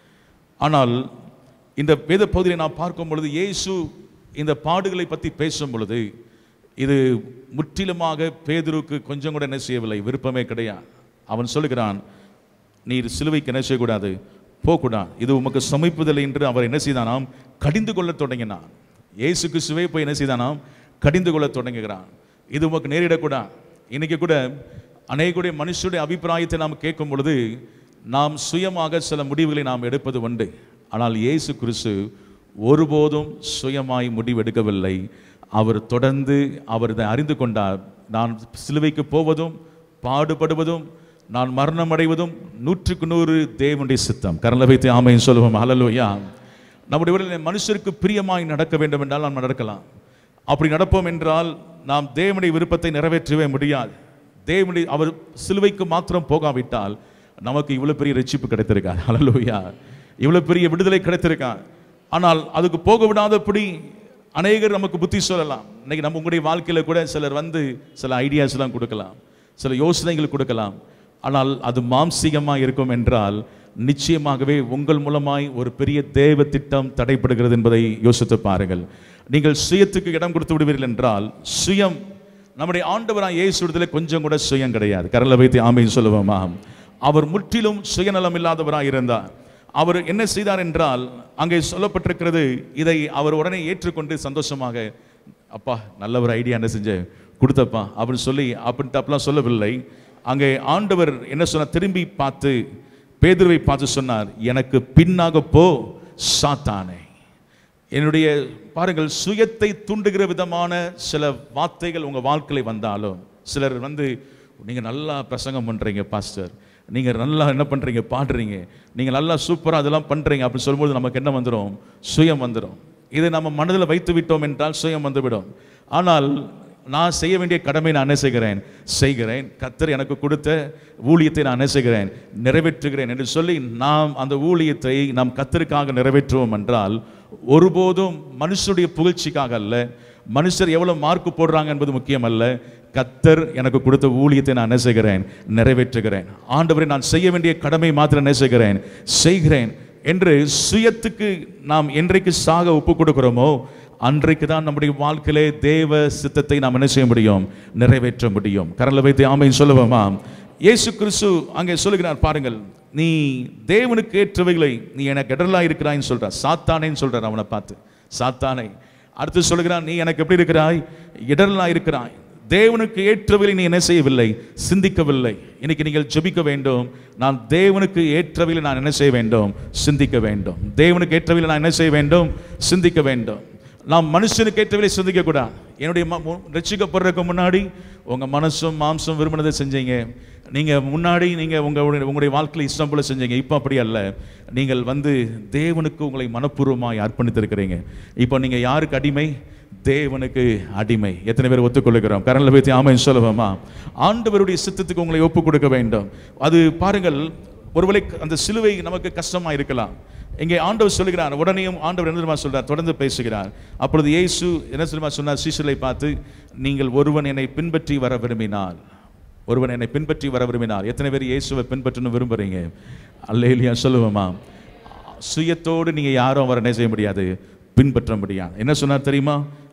ஆனால் இந்த வேத பகுதியை நாம் பார்க்கும் பொழுது இயேசு இந்த பாடுகளை பற்றி பேசும் பொழுது இது முற்றிலுமாக பேதுருக்கு கொஞ்சம் கூட என்ன செய்யவில்லை விருப்பமே கிடையாது அவன் சொல்லுகிறான் நீர் சிலுவைக்கு என்ன செய்யக்கூடாது போகக்கூடாது இது உமக்கு சமைப்பதில்லை என்று அவர் என்ன செய்தானாம் கடிந்து கொள்ளத் தொடங்கினான் இயேசு கிறிஸ்துவே போய் என்ன செய்தானாம் கடிந்து கொள்ளத் தொடங்குகிறான் இது உமக்கு நேரிடக்கூடாது இன்னைக்கு கூட அநேகுடைய மனுஷருடைய அபிப்பிராயத்தை நாம் கேட்கும் பொழுது நாம் சுயமாக சில முடிவுகளை நாம் எடுப்பது உண்டு ஆனால் இயேசு கிறிஸ்து ஒருபோதும் சுயமாய் முடிவெடுக்கவில்லை அவர் தொடர்ந்து அவர் இதை அறிந்து கொண்டார் நான் சிலுவைக்கு போவதும் பாடுபடுவதும் நான் மரணம் அடைவதும் நூற்றுக்கு நூறு தேவனுடைய சித்தம் கரலை வைத்து ஆமையும் சொல்லுவோம் ஹalleluya நம்முடைய உடலில் மனுஷருக்கு பிரியமாய் நடக்க வேண்டும் என்றால் நாம் நடக்கலாம் அப்படி நடப்போம் என்றால் நாம் தேவனுடைய விருப்பத்தை நிறைவேற்றவே முடியாது தேவனுடைய அவர் சிலுவைக்கு மாத்திரம் போகாவிட்டால் நமக்கு இவ்வளவு பெரிய ரட்சிப்பு கிடைத்திருக்காது ஹalleluya இவ்வளவு பெரிய விடுதலை கிடைத்திருக்காது ஆனால் அதுக்கு போக விடாதபடி அநேகர் நமக்கு புத்தி சொல்லலாம் இன்னைக்கு நம்ம உங்களுடைய வாழ்க்கையில கூட சிலர் வந்து சில ஐடியாஸ் எல்லாம் கொடுக்கலாம் சில யோசனைகள் கொடுக்கலாம் ஆனால் அது மாம்சீகமாக இருக்கும் என்றால் நிச்சயமாகவே உங்கள் மூலமாய் ஒரு பெரிய தேவ திட்டம் தடைப்படுகிறது என்பதை யோசித்து பாருங்கள் நீங்கள் சுயத்துக்கு இடம் கொடுத்து விடுவீர்கள் என்றால் சுயம் நம்முடைய ஆண்டவராக இயேசு விடுதலை கொஞ்சம் கூட சுயம் கிடையாது கரலை வைத்து ஆமைன்னு சொல்லுவோமா அவர் முற்றிலும் சுயநலம் இல்லாதவராக இருந்தார் அவர் என்ன செய்தார் என்றால் அங்கே சொல்லப்பட்டிருக்கிறது இதை அவர் உடனே ஏற்றுக்கொண்டு சந்தோஷமாக அப்பா நல்ல ஒரு ஐடியா என்ன செஞ்ச கொடுத்தப்பா அப்படின்னு சொல்லி அப்படின்ட்டு அப்படிலாம் சொல்லவில்லை அங்கே ஆண்டவர் என்ன சொன்னார் திரும்பி பார்த்து பேதுருவை பார்த்து சொன்னார் எனக்கு பின்னாக போ சாத்தானே என்னுடைய பாருங்கள் சுயத்தை தூண்டுகிற விதமான சில வார்த்தைகள் உங்க வாழ்க்கையில வந்தாலும் சிலர் வந்து நீங்க நல்லா பிரசங்கம் பண்றீங்க பாஸ்டர் நீங்க நல்லா என்ன பண்றீங்க பாடுறீங்க நீங்க நல்லா சூப்பரா அதெல்லாம் பண்றீங்க அப்படின்னு சொல்லும்போது நமக்கு என்ன வந்துடும் சுயம் வந்துடும் இதை நம்ம மனதில் வைத்து விட்டோம் என்றால் சுயம் வந்துவிடும் ஆனால் நான் செய்ய வேண்டிய கடமை நான் என்ன செய்கிறேன் செய்கிறேன் கத்தர் எனக்கு கொடுத்த ஊழியத்தை நான் என்ன செய்கிறேன் நிறைவேற்றுகிறேன் என்று சொல்லி நாம் அந்த ஊழியத்தை நாம் கத்தருக்காக நிறைவேற்றுவோம் என்றால் ஒருபோதும் மனுஷருடைய புகழ்ச்சிக்காக அல்ல மனுஷர் எவ்வளவு மார்க் போடுறாங்க என்பது முக்கியம் அல்ல கத்தர் எனக்கு கொடுத்த ஊழியத்தை நான் என்ன செய்கிறேன் நிறைவேற்றுகிறேன் ஆண்டவரை நான் செய்ய வேண்டிய கடமை மாத்திரம் என்ன செய்கிறேன் செய்கிறேன் என்று சுயத்துக்கு நாம் என்றைக்கு சாக ஒப்பு கொடுக்கிறோமோ அன்றைக்கு தான் நம்முடைய வாழ்க்கையிலே தேவ சித்தத்தை நாம் என்ன செய்ய முடியும் நிறைவேற்ற முடியும் கரலை வைத்து ஆமைன்னு சொல்லுவோமா இயேசு கிறிஸ்து அங்கே சொல்லுகிறார் பாருங்கள் நீ தேவனுக்கு ஏற்றவைகளை நீ எனக்கு இடரலா இருக்கிறாய்ன்னு சொல்றார் சாத்தானேன்னு சொல்றார் அவனை பார்த்து சாத்தானை அடுத்து சொல்லுகிறான் நீ எனக்கு எப்படி இருக்கிறாய் இடரலா இருக்கிறாய் தேவனுக்கு ஏற்றவைகளை நீ என்ன செய்யவில்லை சிந்திக்கவில்லை இன்னைக்கு நீங்கள் ஜெபிக்க வேண்டும் நான் தேவனுக்கு ஏற்றவைகளை நான் என்ன செய்ய வேண்டும் சிந்திக்க வேண்டும் தேவனுக்கு ஏற்றவைகளை நான் என்ன செய்ய வேண்டும் சிந்திக்க வேண்டும் நாம் மனுஷனுக்கு ஏற்றவைகளை சிந்திக்க கூடாது என்னுடைய ம- மு- ரட்சிக்கப்படுறதுக்கு முன்னாடி உங்க மனசும் மாம்சம் விரும்பினதை செஞ்சீங்க நீங்க முன்னாடி நீங்க உங்க உங்களுடைய வாழ்க்கையில இஷ்டம் போல செஞ்சீங்க இப்போ அப்படி அல்ல நீங்கள் வந்து தேவனுக்கு உங்களை மனப்பூர்வமாய் அர்ப்பணித்திருக்கிறீங்க இப்போ நீங்க யாருக்கு அடிமை தேவனுக்கு அடிமை எத்தனை பேர் ஒத்துக்கொள்ளுகிறோம் கரண்ல வைத்து ஆமைன்னு சொல்லுவோமா ஆண்டவருடைய சித்தத்துக்கு உங்களை ஒப்பு கொடுக்க வேண்டும் அது பாருங்கள் ஒருவேளை அந்த சிலுவை நமக்கு கஷ்டமா இருக்கலாம் இங்கே ஆண்டவர் சொல்லுகிறார் உடனேயும் ஆண்டவர் என்ன தெரியுமா சொல்றார் தொடர்ந்து பேசுகிறார் அப்பொழுது இயேசு என்ன தெரியுமா சொன்னார் சீசலை பார்த்து நீங்கள் ஒருவன் என்னை பின்பற்றி வர விரும்பினால் ஒருவன் என்னை பின்பற்றி வர விரும்பினால் எத்தனை பேர் இயேசுவை பின்பற்றணும் விரும்புறீங்க அல்லேலியா சொல்லுவோமா சுயத்தோடு நீங்க யாரும் அவரை என்ன செய்ய முடியாது பின்பற்ற முடியாது என்ன சொன்னார் தெரியுமா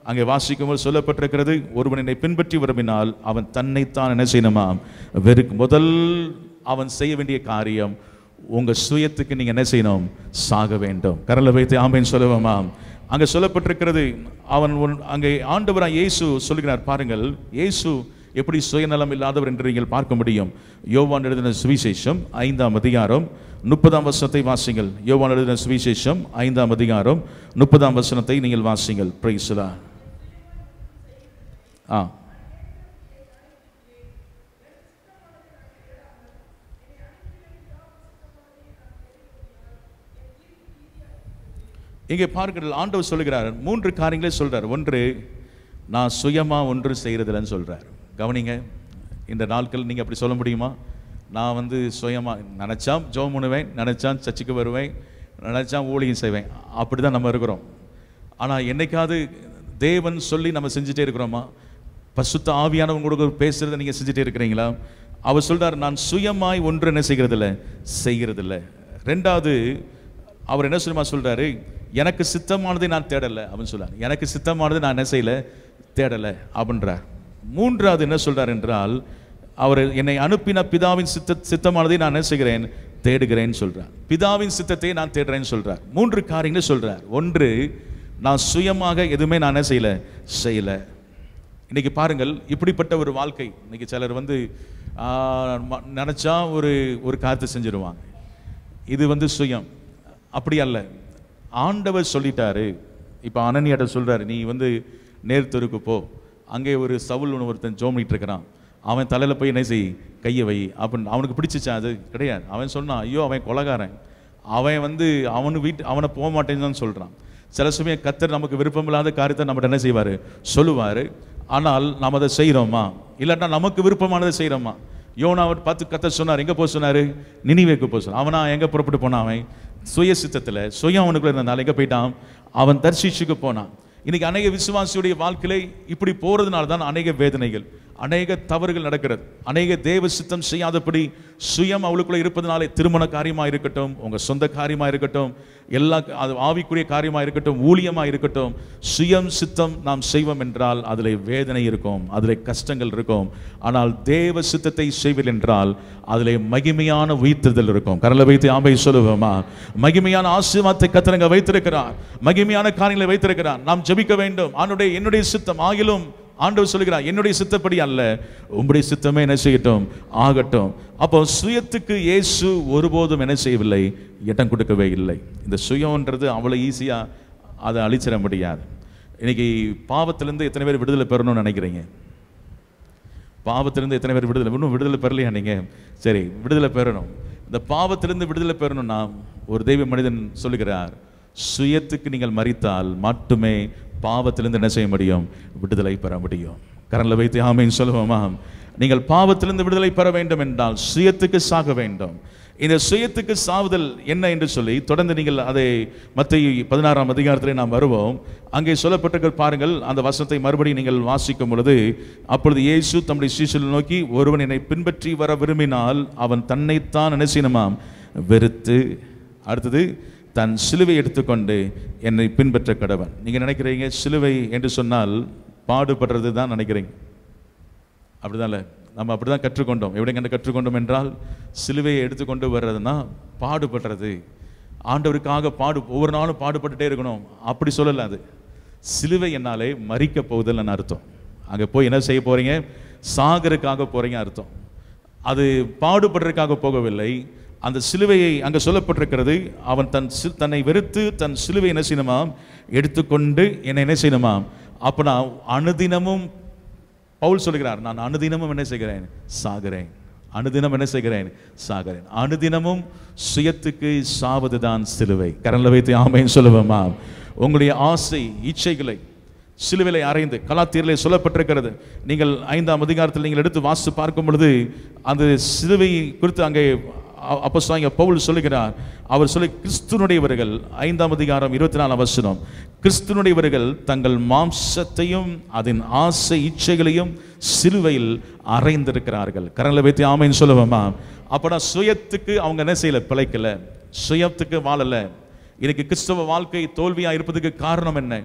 அங்கே வாசிக்கும்போது சொல்லப்பட்டிருக்கிறது ஒருவன் என்னை பின்பற்றி விரும்பினால் அவன் தன்னைத்தான் என்ன செய்யணுமாம் வெறுக்கு முதல் அவன் செய்ய வேண்டிய காரியம் உங்க சுயத்துக்கு நீங்க என்ன செய்யணும் சாக வேண்டும் கரலை வைத்து ஆமேன் சொல்லுவோமாம் அங்க சொல்லப்பட்டிருக்கிறது அவன் உன்- அங்கே ஆண்டவராய் இயேசு சொல்லுகிறார் பாருங்கள் இயேசு எப்படி சுயநலம் இல்லாதவர் என்று நீங்கள் பார்க்க முடியும் யோவான் எழுதின சுவிசேஷம் ஐந்தாம் அதிகாரம் முப்பதாம் வசனத்தை வாசிங்கள் யோவான் எழுதின சுவிசேஷம் ஐந்தாம் அதிகாரம் முப்பதாம் வசனத்தை நீங்கள் வாசிங்கள் பிரைஸ்லா ஆ இங்கே பார்க்கிறது ஆண்டவர் சொல்லுகிறார் மூன்று காரியங்களே சொல்றார் ஒன்று நான் சுயமா ஒன்று செய்யறதில்லன்னு சொல்றார் கவனிங்க இந்த நாட்கள் நீங்க அப்படி சொல்ல முடியுமா நான் வந்து சுயமா நினைச்சா ஜோம் பண்ணுவேன் நினைச்சா சர்ச்சுக்கு வருவேன் நினைச்சா ஊழியம் செய்வேன் அப்படிதான் நம்ம இருக்கிறோம் ஆனா என்னைக்காவது தேவன் சொல்லி நம்ம செஞ்சுட்டே இருக்கிறோமா பசுத்த ஆவியானவங்க கூட பேசுறதை நீங்க செஞ்சுட்டே இருக்கிறீங்களா அவர் சொல்றார் நான் சுயமாய் ஒன்று என்ன செய்கிறதில்ல செய்கிறதில்ல ரெண்டாவது அவர் என்ன சொல்லுமா சொல்றாரு எனக்கு சித்தமானதை நான் தேடல அப்படின்னு சொல்றாரு எனக்கு சித்தமானதை நான் என்ன செய்யல தேடல அப்படின்றார் மூன்றாவது என்ன சொல்றார் என்றால் அவர் என்னை அனுப்பின பிதாவின் சித்த சித்தமானதை நான் என்ன செய்கிறேன் தேடுகிறேன்னு சொல்றார் பிதாவின் சித்தத்தை நான் தேடுறேன்னு சொல்றார் மூன்று காரியங்களை சொல்றார் ஒன்று நான் சுயமாக எதுவுமே நான் என்ன செய்யல செய்யல இன்னைக்கு பாருங்கள் இப்படிப்பட்ட ஒரு வாழ்க்கை இன்னைக்கு சிலர் வந்து ஆ, ம- நினைச்சா ஒரு ஒரு காரியத்தை செஞ்சிருவாங்க இது வந்து சுயம் அப்படி அல்ல ஆண்டவர் சொல்லிட்டாரு இப்போ அனனியாட்ட சொல்றாரு நீ வந்து நேர்த்தருக்கு போ அங்கே ஒரு சவுல் ஒருத்தன் ஜோமிட்டு இருக்கிறான் அவன் தலையில போய் என்ன செய் கையை வை அப்படின்னு அவனுக்கு பிடிச்சிச்சா அது கிடையாது அவன் சொன்னான் ஐயோ அவன் கொலகாரன் அவன் வந்து அவனு வீட்டு அவனை போக மாட்டேன்னு தான் சொல்றான் சில சமயம் கத்தர் நமக்கு விருப்பமில்லாத காரியத்தை நம்மகிட்ட என்ன செய்வாரு சொல்லுவாரு ஆனால் நாம் அதை செய்கிறோமா இல்லாட்டா நமக்கு விருப்பமானதை செய்கிறோமா யோனாவை பார்த்து கத்த சொன்னார் எங்க போக சொன்னாரு நினிவேக்கு போக சொன்னார் அவனா எங்க புறப்பட்டு போனான் அவன் சுய சித்தத்துல சுயம் அவனுக்குள்ள இருந்தனால எங்க போயிட்டான் அவன் தர்ஷிச்சுக்கு போனான் இன்னைக்கு அநேக விசுவாசியுடைய வாழ்க்கையில இப்படி போறதுனால தான் அநேக வேதனைகள் அநேக தவறுகள் நடக்கிறது அநேக தேவ சித்தம் செய்யாதபடி சுயம் அவளுக்குள்ள இருப்பதனாலே திருமண காரியமா இருக்கட்டும் உங்க சொந்த காரியமா இருக்கட்டும் எல்லா அது ஆவிக்குரிய காரியமா இருக்கட்டும் ஊழியமா இருக்கட்டும் சுயம் சித்தம் நாம் செய்வோம் என்றால் அதில் வேதனை இருக்கும் அதில் கஷ்டங்கள் இருக்கும் ஆனால் தேவ சித்தத்தை செய்வில் என்றால் அதில் மகிமையான உயிர்த்தல் இருக்கும் கரலை வைத்து ஆம்பை சொல்லுவோமா மகிமையான ஆசீர்வாதத்தை கத்தனங்க வைத்திருக்கிறார் மகிமையான காரியங்களை வைத்திருக்கிறார் நாம் ஜெபிக்க வேண்டும் ஆண்டுடைய என்னுடைய சித்தம் ஆகிலும் ஆண்டவர் சொல்லுகிறார் என்னுடைய சித்தப்படி அல்ல உம்முடைய சித்தமே என்ன செய்யட்டும் ஆகட்டும் அப்போ சுயத்துக்கு இயேசு ஒருபோதும் என்ன செய்யவில்லை இடம் கொடுக்கவே இல்லை இந்த சுயம்ன்றது அவ்வளோ ஈஸியா அதை அழிச்சிட முடியாது இன்னைக்கு பாவத்திலிருந்து எத்தனை பேர் விடுதலை பெறணும்னு நினைக்கிறீங்க பாவத்திலிருந்து எத்தனை பேர் விடுதலை இன்னும் விடுதலை பெறலையா நீங்க சரி விடுதலை பெறணும் இந்த பாவத்திலிருந்து விடுதலை பெறணும்னா ஒரு தெய்வ மனிதன் சொல்லுகிறார் சுயத்துக்கு நீங்கள் மறித்தால் மட்டுமே பாவத்திலிருந்து என்ன செய்ய முடியும் விடுதலை பெற முடியும் கரண்ல வைத்து ஆமைன்னு சொல்லுவோமா நீங்கள் பாவத்திலிருந்து விடுதலை பெற வேண்டும் என்றால் சுயத்துக்கு சாக வேண்டும் இந்த சுயத்துக்கு சாவுதல் என்ன என்று சொல்லி தொடர்ந்து நீங்கள் அதை மத்திய பதினாறாம் அதிகாரத்திலே நாம் வருவோம் அங்கே சொல்லப்பட்டிருக்கிற பாருங்கள் அந்த வசனத்தை மறுபடியும் நீங்கள் வாசிக்கும் பொழுது அப்பொழுது இயேசு தம்முடைய சீசலை நோக்கி ஒருவன் என்னை பின்பற்றி வர விரும்பினால் அவன் தன்னைத்தான் என்ன செய்யணுமாம் வெறுத்து அடுத்தது தன் சிலுவை எடுத்துக்கொண்டு என்னை பின்பற்ற கடவன் நீங்க நினைக்கிறீங்க சிலுவை என்று சொன்னால் பாடுபடுறது தான் நினைக்கிறீங்க அப்படிதான்ல நம்ம அப்படிதான் கற்றுக்கொண்டோம் எப்படி கண்டு கற்றுக்கொண்டோம் என்றால் சிலுவையை எடுத்துக்கொண்டு வர்றதுன்னா பாடுபடுறது ஆண்டவருக்காக பாடு ஒவ்வொரு நாளும் பாடுபட்டுட்டே இருக்கணும் அப்படி சொல்லல அது சிலுவை என்னாலே மறிக்க போகுதல்னு அர்த்தம் அங்க போய் என்ன செய்ய போறீங்க சாகருக்காக போறீங்க அர்த்தம் அது பாடுபடுறதுக்காக போகவில்லை அந்த சிலுவையை அங்க சொல்லப்பட்டிருக்கிறது அவன் தன் சி- தன்னை வெறுத்து தன் சிலுவை என்ன செய்யணுமாம் எடுத்துக்கொண்டு என்னை என்ன செய்யணுமாம் அப்ப நான் அனுதினமும் பவுல் சொல்கிறார் நான் அனுதினமும் என்ன செய்கிறேன் சாகிறேன் அனுதினம் என்ன செய்கிறேன் சாகிறேன் அனுதினமும் சுயத்துக்கு சாவதுதான் சிலுவை கரண்ல வைத்து ஆமைன்னு சொல்லுவோமா உங்களுடைய ஆசை இச்சைகளை சிலுவிலை அறைந்து கலாத்தீரிலே சொல்லப்பட்டிருக்கிறது நீங்கள் ஐந்தாம் அதிகாரத்தில் நீங்கள் எடுத்து வாசித்து பார்க்கும் பொழுது அந்த சிலுவை குறித்து அங்கே அப்போ பவுல் சொல்லுகிறார் அவர் சொல்லி கிறிஸ்துனுடையவர்கள் ஐந்தாம் அதிகாரம் இருபத்தி நாலாம் வசனம் கிறிஸ்துனுடையவர்கள் தங்கள் மாம்சத்தையும் அதன் ஆசை இச்சைகளையும் சிலுவையில் அறைந்திருக்கிறார்கள் கரங்களை வைத்து ஆமைன்னு சொல்லுவோமா அப்படா சுயத்துக்கு அவங்க என்ன செய்யல பிழைக்கல சுயத்துக்கு வாழல இன்னைக்கு கிறிஸ்தவ வாழ்க்கை தோல்வியா இருப்பதுக்கு காரணம் என்ன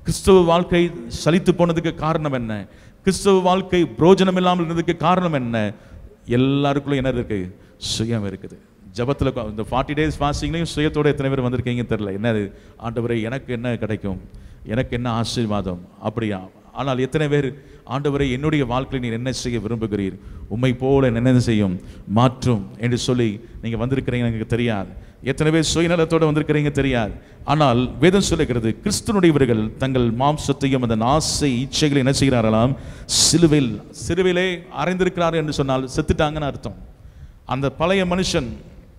கிறிஸ்தவ வாழ்க்கை சலித்து போனதுக்கு காரணம் என்ன கிறிஸ்தவ வாழ்க்கை பிரோஜனம் இல்லாமல் இருந்ததுக்கு காரணம் என்ன எல்லாருக்குள்ளும் என்ன இருக்கு சுயம் இருக்குது ஜபத்தில் இந்த ஃபார்ட்டி டேஸ் ஃபாஸ்டிங்லையும் சுயத்தோட எத்தனை பேர் வந்திருக்கீங்கன்னு தெரியல என்னது ஆண்டவரே எனக்கு என்ன கிடைக்கும் எனக்கு என்ன ஆசீர்வாதம் அப்படியா ஆனால் எத்தனை பேர் ஆண்டவரை என்னுடைய வாழ்க்கையில் நீர் என்ன செய்ய விரும்புகிறீர் உம்மை போல என்ன செய்யும் மாற்றும் என்று சொல்லி நீங்கள் வந்திருக்கிறீங்க எனக்கு தெரியாது எத்தனை பேர் சுயநலத்தோடு வந்திருக்கிறீங்க தெரியாது ஆனால் வேதம் சொல்லுகிறது கிறிஸ்துனுடையவர்கள் தங்கள் மாம்சத்தையும் அந்த ஆசை இச்சைகளை என்ன செய்கிறார்களாம் சிலுவையில் சிலுவையிலே அறைந்திருக்கிறார் என்று சொன்னால் செத்துட்டாங்கன்னு அர்த்தம் அந்த பழைய மனுஷன்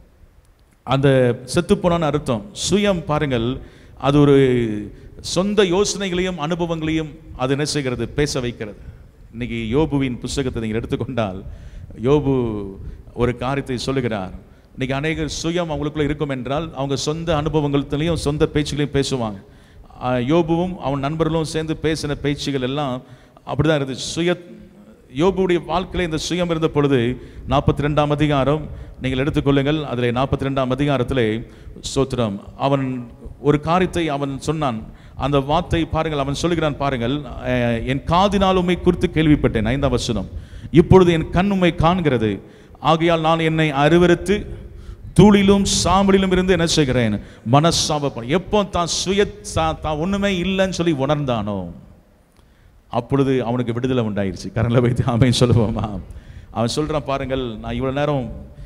அந்த செத்துப்போனான்னு அர்த்தம் சுயம் பாருங்கள் அது ஒரு சொந்த யோசனைகளையும் அனுபவங்களையும் அது என்ன செய்கிறது பேச வைக்கிறது இன்னைக்கு யோபுவின் புஸ்தகத்தை நீங்கள் எடுத்துக்கொண்டால் யோபு ஒரு காரியத்தை சொல்லுகிறார் இன்னைக்கு அநேகர் சுயம் அவங்களுக்குள்ள இருக்கும் என்றால் அவங்க சொந்த அனுபவங்களையும் சொந்த பேச்சுகளையும் பேசுவாங்க ஆஹ் யோபுவும் அவன் நண்பர்களும் சேர்ந்து பேசின பேச்சுகள் எல்லாம் அப்படிதான் இருந்துச்சு சுய யோபுடைய வாழ்க்கையில இந்த சுயம் இருந்த பொழுது நாற்பத்தி ரெண்டாம் அதிகாரம் நீங்கள் எடுத்துக்கொள்ளுங்கள் அதில் நாற்பத்தி ரெண்டாம் அதிகாரத்திலே சோத்திரம் அவன் ஒரு காரியத்தை அவன் சொன்னான் அந்த வார்த்தை பாருங்கள் அவன் சொல்லுகிறான் பாருங்கள் அஹ், என் காதினால் உம்மை குறித்து கேள்விப்பட்டேன் ஐந்தாம் வசனம் இப்பொழுது என் கண் உம்மை காண்கிறது ஆகையால் நான் என்னை அருவருத்து தூளிலும் சாம்பலிலும் இருந்து என்ன செய்கிறேன் மனசாபப்படும் எப்போ தான் சுய சா- தான் ஒண்ணுமே இல்லைன்னு சொல்லி உணர்ந்தானோ அப்பொழுது அவனுக்கு விடுதலை உண்டாயிருச்சு கரங்களை வைத்து ஆமைன்னு சொல்லுவோமா அவன் சொல்றான் பாருங்கள் நான் இவ்வளவு நேரம்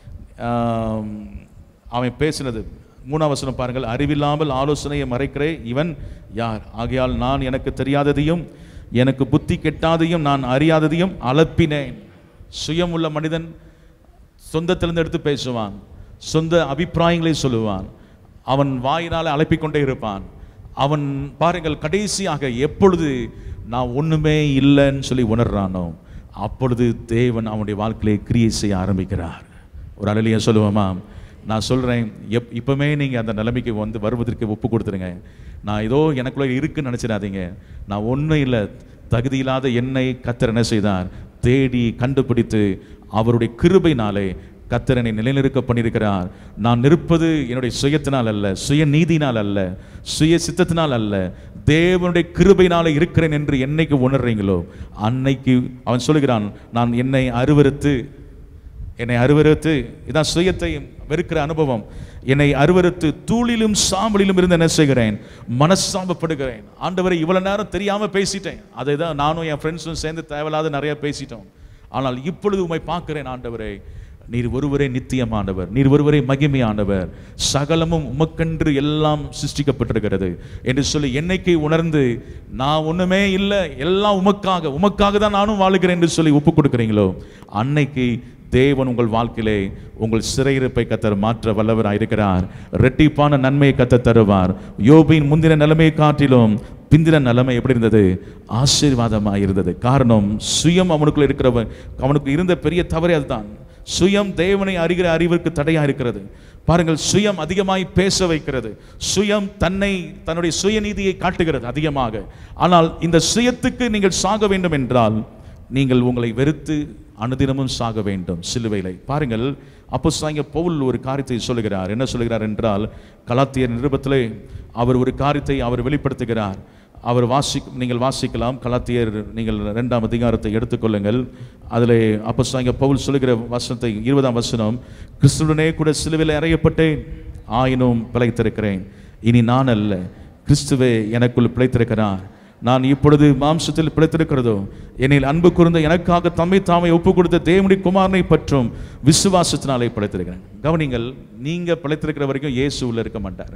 ஆம், அவன் பேசினது மூணாம் வசனம் பாருங்கள் அறிவில்லாமல் ஆலோசனையை மறைக்கிறே இவன் யார் ஆகையால் நான் எனக்கு தெரியாததையும் எனக்கு புத்தி கெட்டாதையும் நான் அறியாததையும் அளப்பினேன் சுயம் உள்ள மனிதன் சொந்தத்திலிருந்து எடுத்து பேசுவான் சொந்த அபிப்பிராயங்களை சொல்லுவான் அவன் வாயினால் அழைப்பிக் கொண்டே இருப்பான் அவன் பாருங்கள் கடைசியாக எப்பொழுது நான் ஒண்ணுமே இல்லைன்னு சொல்லி உணர்றானோ அப்பொழுது தேவன் அவனுடைய வாழ்க்கையிலே கிரியை செய்ய ஆரம்பிக்கிறார் ஒரு அழலியா சொல்லுவோமா நான் சொல்றேன் எப் இப்பவுமே நீங்க அந்த நிலைமைக்கு வந்து வருவதற்கு ஒப்பு கொடுத்துருங்க நான் ஏதோ எனக்குள்ள இருக்குன்னு நினைச்சிடாதீங்க நான் ஒன்றும் இல்லை தகுதி இல்லாத என்னை கத்தர் என்ன செய்தார் தேடி கண்டுபிடித்து அவருடைய கிருபைனாலே கத்தரனை நிலைநிறுக்க பண்ணியிருக்கிறார் நான் நிற்பது என்னுடைய சுயத்தினால் அல்ல சுய நீதினால் அல்ல சுய சித்தத்தினால் அல்ல தேவனுடைய கிருபையினால இருக்கிறேன் என்று என்னைக்கு உணர்றீங்களோ அன்னைக்கு அவன் சொல்லுகிறான் நான் என்னை அருவருத்து என்னை அருவருத்து இதான் சுயத்தை வெறுக்கிற அனுபவம் என்னை அருவருத்து தூளிலும் சாம்பலிலும் இருந்து என்ன செய்கிறேன் மனசாபப்படுகிறேன் ஆண்டவரை இவ்வளவு நேரம் தெரியாம பேசிட்டேன் அதை தான் நானும் என் ஃப்ரெண்ட்ஸும் சேர்ந்து தேவையில்லாத நிறைய பேசிட்டோம் ஆனால் இப்பொழுது உம்மை பார்க்கிறேன் ஆண்டவரே நீர் ஒருவரே நித்தியமானவர் நீர் ஒருவரே மகிமையானவர் சகலமும் உமக்கென்று எல்லாம் சிருஷ்டிக்கப்பட்டிருக்கிறது என்று சொல்லி என்னைக்கு உணர்ந்து நான் ஒண்ணுமே இல்லை எல்லாம் உமக்காக உமக்காக தான் நானும் வாழுகிறேன் என்று சொல்லி ஒப்பு கொடுக்குறீங்களோ அன்னைக்கு தேவன் உங்கள் வாழ்க்கையிலே உங்கள் சிறையிருப்பை கத்தர் மாற்ற வல்லவராய் இருக்கிறார் ரெட்டிப்பான நன்மையை கத்த தருவார் யோபின் முந்தின நிலைமையை காட்டிலும் பிந்தின நிலைமை எப்படி இருந்தது ஆசீர்வாதமாக இருந்தது காரணம் சுயம் அவனுக்குள்ள இருக்கிறவன் அவனுக்கு இருந்த பெரிய தவறே அதுதான் சுயம் தேவனை அறிகிற அறிவிற்கு தடையா இருக்கிறது பாருங்கள் சுயம் அதிகமாய் பேச வைக்கிறது சுயம் தன்னை தன்னுடைய சுயநீதியை காட்டுகிறது அதிகமாக ஆனால் இந்த சுயத்துக்கு நீங்கள் சாக வேண்டும் என்றால் நீங்கள் உங்களை வெறுத்து அனுதினமும் சாக வேண்டும் சிலுவையிலே பாருங்கள் அப்போ சாங்க பவுல் ஒரு காரியத்தை சொல்லுகிறார் என்ன சொல்லுகிறார் என்றால் கலாத்தியர் நிருபத்திலே அவர் ஒரு காரியத்தை அவர் வெளிப்படுத்துகிறார் அவர் வாசி நீங்கள் வாசிக்கலாம் கலாத்தியர் நீங்கள் ரெண்டாம் அதிகாரத்தை எடுத்துக்கொள்ளுங்கள் அதில் அப்போ சாங்க பவுல் சொல்லுகிற வசனத்தை இருபதாம் வசனம் கிறிஸ்துடனே கூட சிலுவையில் அறையப்பட்டேன் ஆயினும் பிழைத்திருக்கிறேன் இனி நான் அல்ல கிறிஸ்துவே எனக்குள் பிழைத்திருக்கிறார் நான் இப்பொழுது மாம்சத்தில் பிழைத்திருக்கிறதோ என்னில் அன்பு கூர்ந்த எனக்காக தம்மை தாமை ஒப்பு கொடுத்த தேவனுடைய குமாரனை பற்றும் விசுவாசத்தினாலே பிழைத்திருக்கிறேன் கவனிங்கள் நீங்க பிழைத்திருக்கிற வரைக்கும் இயேசு உள்ள இருக்க மாட்டார்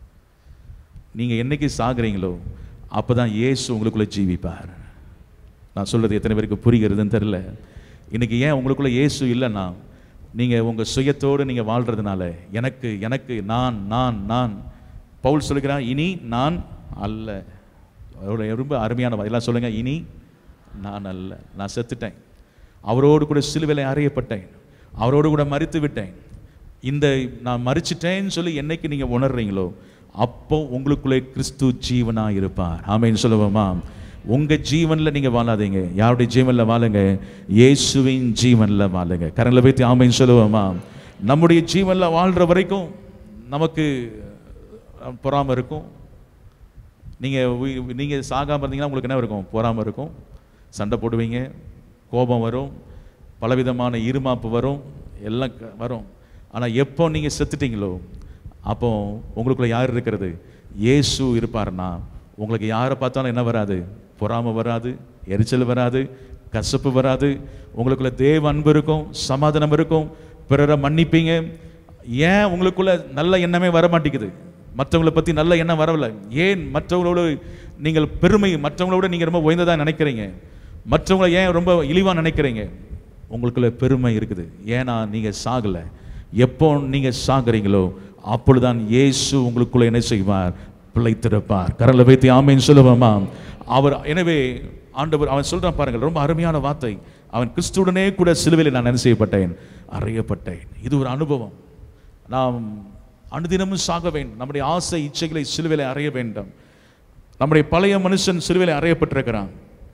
நீங்க என்னைக்கு சாகுறீங்களோ அப்பதான் இயேசு உங்களுக்குள்ள ஜீவிப்பார் நான் சொல்றது எத்தனை பேருக்கு புரிகிறதுன்னு தெரியல இன்னைக்கு ஏன் உங்களுக்குள்ள இயேசு இல்லைன்னா நீங்க உங்க சுயத்தோடு நீங்க வாழ்றதுனால எனக்கு எனக்கு நான் நான் நான் பவுல் சொல்லுகிறான் இனி நான் அல்ல அவரோட ரொம்ப அருமையான வ- எல்லாம் சொல்லுங்க இனி நான் அல்ல நான் செத்துட்டேன் அவரோடு கூட சிலுவையில அறையப்பட்டேன் அவரோடு கூட மறித்து விட்டேன் இந்த நான் மறிச்சிட்டேன்னு சொல்லி என்னைக்கு நீங்க உணர்றீங்களோ அப்போ உங்களுக்குள்ளே கிறிஸ்து ஜீவனா இருப்பார் ஆமென்னு சொல்லுவோமா உங்க ஜீவன்ல நீங்க வாழாதீங்க யாருடைய ஜீவன்ல வாழுங்க இயேசுவின் ஜீவன்ல வாழுங்க கரங்களை வைத்து ஆமைன்னு சொல்லுவோமா நம்முடைய ஜீவன்ல வாழ்ற வரைக்கும் நமக்கு அஹ், பொறாமை இருக்கும் நீங்கள் நீங்கள் சாகாமல் இருந்தீங்கன்னா உங்களுக்கு என்ன இருக்கும் பொறாமை இருக்கும் சண்டை போடுவீங்க கோபம் வரும் பலவிதமான இருமாப்பு வரும் எல்லாம் க- வரும் ஆனால் எப்போ நீங்கள் செத்துட்டீங்களோ அப்போ உங்களுக்குள்ள யார் இருக்கிறது இயேசு இருப்பாருன்னா உங்களுக்கு யாரை பார்த்தாலும் என்ன வராது பொறாமை வராது எரிச்சல் வராது கசப்பு வராது உங்களுக்குள்ள தேவ அன்பு இருக்கும் சமாதானம் இருக்கும் பிறரை மன்னிப்பீங்க ஏன் உங்களுக்குள்ள நல்ல எண்ணமே வர மாட்டேங்குது மற்றவங்களை பற்றி நல்ல எண்ணம் வரவில்லை ஏன் மற்றவங்களோட நீங்கள் பெருமை மற்றவங்களோட நீங்கள் ரொம்ப உயர்ந்ததாக நினைக்கிறீங்க மற்றவங்களை ஏன் ரொம்ப இழிவாக நினைக்கிறீங்க உங்களுக்குள்ள பெருமை இருக்குது ஏன்னா நீங்கள் சாகலை எப்போ நீங்கள் சாகுறீங்களோ அப்பொழுதுதான் இயேசு உங்களுக்குள்ள என்ன செய்வார் பிழைத்திருப்பார் கரலை வைத்து ஆமைன்னு சொல்லுவோமா அவர் எனவே ஆண்டவர் அவன் சொல்றான் பாருங்கள் ரொம்ப அருமையான வார்த்தை அவன் கிறிஸ்துவுடனே கூட சிலுவையில் நான் என்ன செய்யப்பட்டேன் அறையப்பட்டேன் இது ஒரு அனுபவம் நாம் அனுதினமும் சாக வேண்டும் நம்முடைய ஆசை இச்சைகளை சிலுவையில் அறைய வேண்டும் நம்முடைய பழைய மனுஷன் சிலுவையில் அறையப்பட்டிருக்கிறான்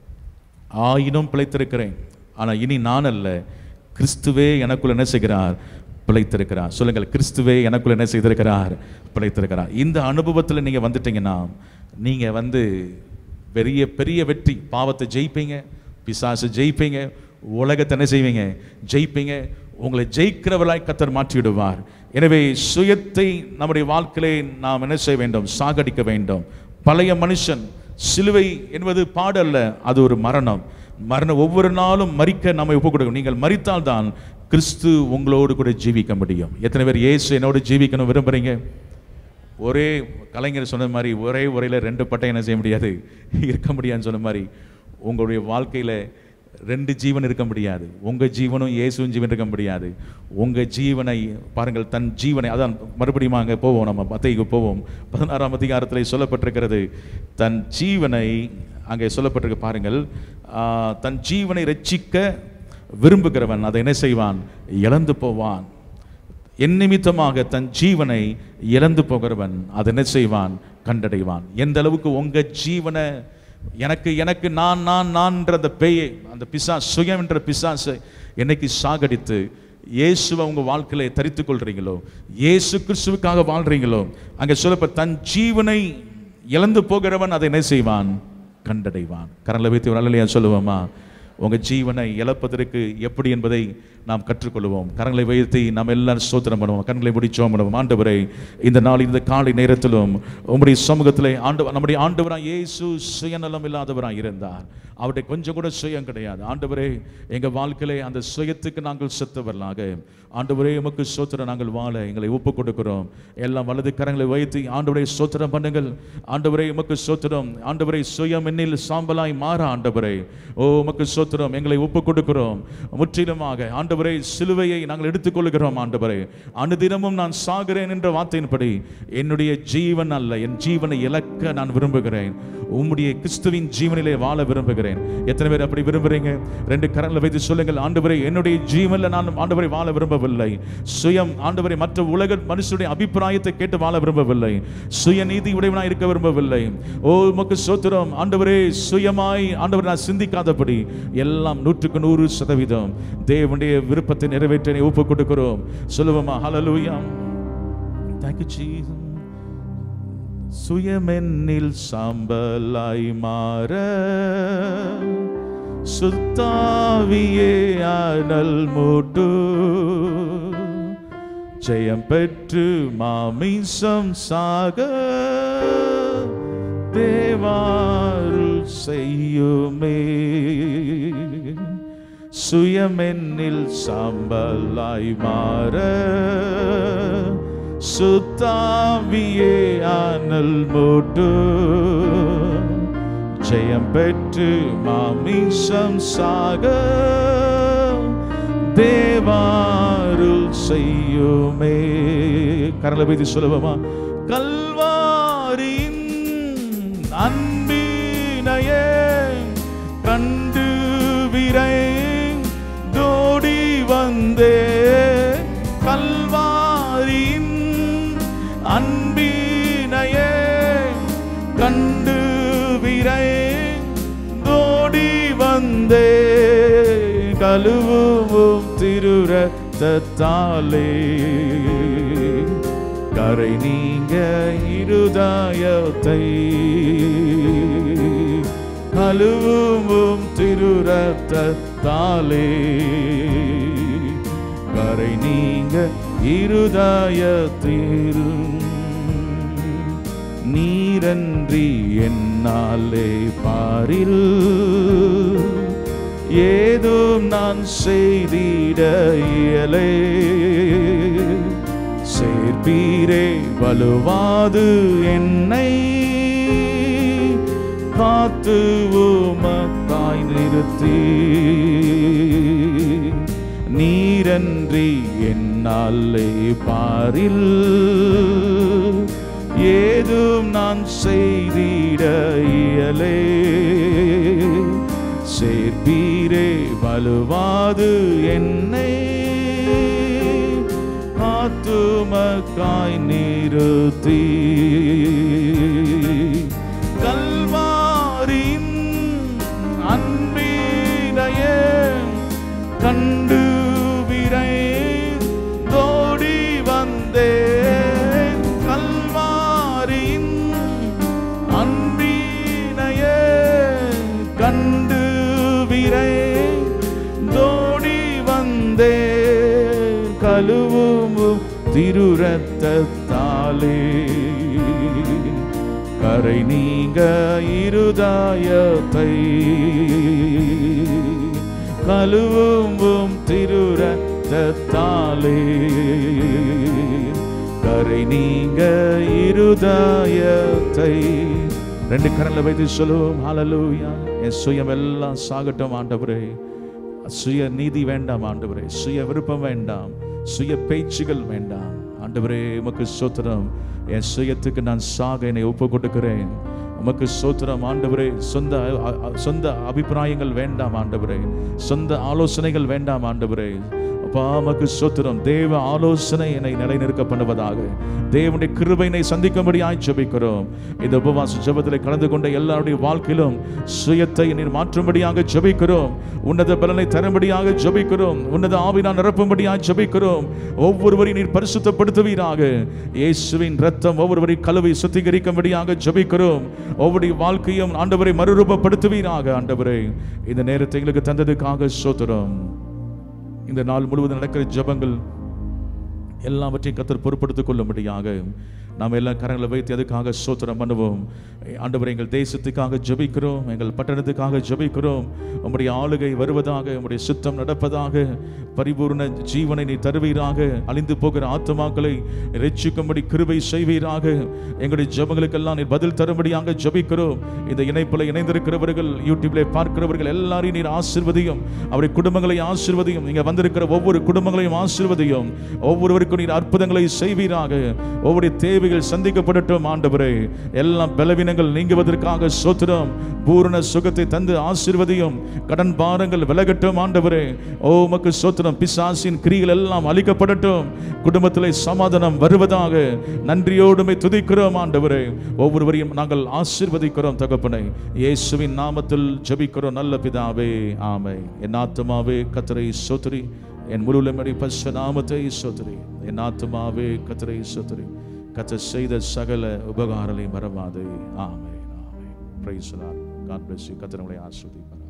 ஆயினும் பிழைத்திருக்கிறேன் ஆனால் இனி நான் அல்ல கிறிஸ்துவே எனக்குள் என்ன செய்கிறார் பிழைத்திருக்கிறார் சொல்லுங்கள் கிறிஸ்துவே எனக்குள் என்ன செய்திருக்கிறார் பிழைத்திருக்கிறார் இந்த அனுபவத்தில் நீங்கள் வந்துட்டீங்கன்னா நீங்கள் வந்து பெரிய பெரிய வெற்றி பாவத்தை ஜெயிப்பீங்க பிசாசு ஜெயிப்பீங்க உலகத்தை என்ன செய்வீங்க ஜெயிப்பீங்க உங்களை ஜெயிக்கிறவர்களாய் கத்தர் மாற்றி விடுவார் எனவே சுயத்தை நம்முடைய வாழ்க்கையிலே நாம் என்ன செய்ய வேண்டும் சாகடிக்க வேண்டும் பழைய மனுஷன் சிலுவை என்பது பாடு அல்ல அது ஒரு மரணம் மரணம் ஒவ்வொரு நாளும் மறிக்க நம்மை ஒப்புக் கொடுக்கணும் நீங்கள் மறித்தால் தான் கிறிஸ்து உங்களோடு கூட ஜீவிக்க முடியும் எத்தனை பேர் இயேசு என்னோடு ஜீவிக்கணும் விரும்புறீங்க ஒரே கலைஞர் சொன்ன மாதிரி ஒரே உரையில் ரெண்டு பட்டை என்ன செய்ய முடியாது இருக்க முடியாதுன்னு சொன்ன மாதிரி உங்களுடைய வாழ்க்கையில் ரெண்டு ஜீவன் இருக்க முடியாது உங்கள் ஜீவனும் இயேசுவும் ஜீவன் இருக்க முடியாது உங்கள் ஜீவனை பாருங்கள் தன் ஜீவனை அதான் மறுபடியும் அங்கே போவோம் நம்ம மத்தைக்கு போவோம் பதினாறாம் அதிகாரத்தில் சொல்லப்பட்டிருக்கிறது தன் ஜீவனை அங்கே சொல்லப்பட்டிருக்கு பாருங்கள் ஆ, தன் ஜீவனை ரட்சிக்க விரும்புகிறவன் அதை என்ன செய்வான் இழந்து போவான் என் நிமித்தமாக தன் ஜீவனை இழந்து போகிறவன் அதை என்ன செய்வான் கண்டடைவான் எந்த அளவுக்கு உங்க ஜீவனை எனக்கு எனக்கு நான் நான் நான்ன்ற அந்த பேயை அந்த பிசா சுயம் என்ற பிசாசை என்னைக்கு சாகடித்து இயேசுவை உங்க வாழ்க்கையில தரித்துக் கொள்றீங்களோ இயேசு கிறிஸ்துவுக்காக வாழ்றீங்களோ அங்க சொல்லப்ப தன் ஜீவனை இழந்து போகிறவன் அதை என்ன செய்வான் கண்டடைவான் கரங்களை வைத்து ஒரு அல்லையா சொல்லுவோமா உங்க ஜீவனை இழப்பதற்கு எப்படி என்பதை நாம் கற்றுக்கொள்வோம் கரங்களை வைத்து நாம் எல்லாரும் சோத்திரம் பண்ணுவோம் கண்களை முடிச்சோம் பண்ணுவோம் ஆண்டவரை இந்த நாள் இந்த காலை நேரத்திலும் உம்முடைய சமூகத்திலே ஆண்டு நம்முடைய ஆண்டவராய் இயேசு சுயநலம் இல்லாதவராய் இருந்தார் அவருடைய கொஞ்சம் கூட சுயம் கிடையாது ஆண்டவரே எங்க வாழ்க்கையிலே அந்த சுயத்துக்கு நாங்கள் செத்தவர்களாக ஆண்டவரே உமக்கு சோத்திரம் நாங்கள் வாழ எங்களை ஒப்பு கொடுக்கிறோம் எல்லாம் வலது கரங்களை வைத்து ஆண்டவரை சோத்திரம் பண்ணுங்கள் ஆண்டவரே உமக்கு சோத்திரம் ஆண்டவரை சுயம் எண்ணில் சாம்பலாய் மாற ஆண்டவரே ஓ உமக்கு சோத்திரம் எங்களை ஒப்பு கொடுக்கிறோம் முற்றிலுமாக ஆண்டவரே சிலுவையை நாங்கள் எடுத்துக்கொள்கிறோம் ஆண்டவரே அனுதினமும் நான் சாகிறேன் என்ற வார்த்தையின்படி என்னுடைய ஜீவன் அல்ல என் ஜீவனை இழக்க நான் விரும்புகிறேன் உம்முடைய கிறிஸ்துவின் ஜீவனிலே வாழ விரும்புகிறேன் எத்தனை பேர் அப்படி விரும்புறீங்க ரெண்டு கரங்களை வைத்து சொல்லுங்கள் ஆண்டவரே என்னுடைய ஜீவன்ல நான் ஆண்டவரை வாழ விரும்பவில்லை சுயம் ஆண்டவரை மற்ற உலக மனுஷனுடைய அபிப்பிராயத்தை கேட்டு வாழ விரும்பவில்லை சுய நீதி உடையவனாய் இருக்க விரும்பவில்லை ஓ உமக்கு சோத்திரம் ஆண்டவரே சுயமாய் ஆண்டவரை நான் சிந்திக்காதபடி எல்லாம் நூற்றுக்கு நூறு சதவீதம் தேவனுடைய விருப்பத்தை நிறைவேற்ற ஒப்பு கொடுக்கிறோம் சொல்லுவோமா ஹalleluya thank you jesus சுயமென்னில் சாம்பலாய் மாற சுத்தாவியே அனல் மூட்டு ஜெயம் பெற்று மாமிசம் சாக தேவாருள் செய்யுமே சுயமென்னில் சாம்பலாய் மாற சுத்தாவியே ஆனல் மூட்டு ஜெயம் பெற்று மாமிசம் சாக தேவாருள் செய்யுமே கரலை வைத்து சொல்லுவோமா கல்வாரியின் அன்பினையே கண்டு விரை தோடி வந்தே கல்வாரியின் அன்பினையே கண்டு விரை தோடி வந்தே கழுவும் திருரத்தாலே கரை நீங்க இருதயத்தை கழுவும் திருரத்தாலே கரை நீங்க இருதயத்தில் நீரன்றி என்னாலே பாரில் ஏதும் நான் செய்திட இயலே சேர்ப்பீரே வலுவாது என்னை காத்து உமக்காய் நிறுத்தி நீரன்றி என்னாலே பாரில் ஏதும் நான் செய்திட இயலே சேர்ப்பீரே வலுவாது என்னை காத்துமக்காய் நிறுத்தி கல்வாரின் அன்பினையே கண்டு விரை தோடி வந்தேன் கல்வாரின் அன்பினையே கண்டு விரை தோடி வந்தே கழுவும் திருரத்தாலே கரை நீங்க இருதாயத்தை கழுவும் திருரத்தாலே கரை நீங்க இருதாயத்தை ரெண்டு கரங்களை வைத்து சொல்லுவோம் ஹalleluya என் சுயம் எல்லாம் சாகட்டும் ஆண்டவரே சுய நீதி வேண்டாம் ஆண்டவரே சுய விருப்பம் வேண்டாம் சுய பேச்சுகள் வேண்டாம் ஆண்டவரே உமக்கு சோத்திரம் என் சுயத்துக்கு நான் சாக என்னை ஒப்பு கொடுக்கிறேன் உமக்கு சோத்திரம் ஆண்டவரே சொந்த அ- அ- சொந்த அபிப்பிராயங்கள் வேண்டாம் ஆண்டவரே சொந்த ஆலோசனைகள் வேண்டாம் ஆண்டவரே அப்பா உமக்கு சோத்திரம் தேவ ஆலோசனை என்னை நிலைநிறுக்க பண்ணுவதாக தேவனுடைய கிருபையினை சந்திக்கும்படியாய் ஜெபிக்கிறோம் இந்த உபவாச ஜெபத்தில் கலந்து கொண்ட எல்லாருடைய வாழ்க்கையிலும் சுயத்தை நீர் மாற்றும்படியாக ஜெபிக்கிறோம் உன்னத பலனை தரும்படியாக ஜெபிக்கிறோம் உன்னத ஆவினால் நிரப்பும்படியாக ஜெபிக்கிறோம் ஒவ்வொருவரையும் நீர் பரிசுத்தப்படுத்துவீராக இயேசுவின் ரத்தம் ஒவ்வொருவரையும் கழுவி சுத்திகரிக்கும்படியாக ஜெபிக்கிறோம் ஒவ்வொரு வாழ்க்கையும் ஆண்டவரை மறுரூபப்படுத்துவீராக ஆண்டவரே இந்த நேரத்தை எங்களுக்கு தந்ததுக்காக சோத்திரம் இந்த நாள் முழுவதும் நடக்கிற ஜெபங்கள் எல்லாவற்றையும் கத்தர் பொறுப்படுத்திக் கொள்ளும்படியாக நாம் எல்லாம் கரங்களை வைத்து அதுக்காக சோத்திரம் பண்ணுவோம் ஆண்டவர் எங்கள் தேசத்துக்காக ஜெபிக்கிறோம் எங்கள் பட்டணத்துக்காக ஜெபிக்கிறோம் உம்முடைய ஆளுகை வருவதாக உம்முடைய சுத்தம் நடப்பதாக பரிபூர்ண ஜீவனை நீ தருவீராக அழிந்து போகிற ஆத்துமாக்களை ரட்சிக்கும்படி கிருபை செய்வீராக எங்களுடைய ஜெபங்களுக்கெல்லாம் நீர் பதில் தரும்படியாக ஜெபிக்கிறோம் இந்த இணைப்பில் இணைந்திருக்கிறவர்கள் யூடியூப்ல பார்க்கிறவர்கள் எல்லாரையும் நீர் ஆசிர்வதியும் அவருடைய குடும்பங்களை ஆசிர்வதியும் இங்க வந்திருக்கிற ஒவ்வொரு குடும்பங்களையும் ஆசிர்வதியும் ஒவ்வொருவருக்கும் நீர் அற்புதங்களை செய்வீராக ஒவ்வொரு தேவைகள் சந்திக்கப்படட்டும் ஆண்டவரே எல்லாம் பலவீனங்கள் நீங்குவதற்காக சோத்திரம் பூரண சுகத்தை தந்து ஆசிர்வதியும் கடன் பாரங்கள் விலகட்டும் ஆண்டவரே ஓ உமக்கு சோத்திரம் பிசாசின் கிரிகள் எல்லாம் அழிக்கப்படட்டும் குடும்பத்திலே சமாதானம் வருவதாக நன்றியோடுமை துதிக்கிறோம் ஆண்டவரே ஒவ்வொருவரையும் நாங்கள் ஆசிர்வதிக்கிறோம் தகப்பனை இயேசுவின் நாமத்தில் ஜெபிக்கிறோம் நல்ல பிதாவே ஆமை என் ஆத்துமாவே கத்தரை சோத்திரி என் முழுலமடி பச நாமத்தை சோத்திரி என் ஆத்துமாவே கத்தரை சோத்திரி கத்த செய்த சகல உபகாரங்களை மறவாதே ஆமை ஆமை பிரைஸ் காட் பிளஸ் யூ கத்தனை ஆஸ்வதிப்பார்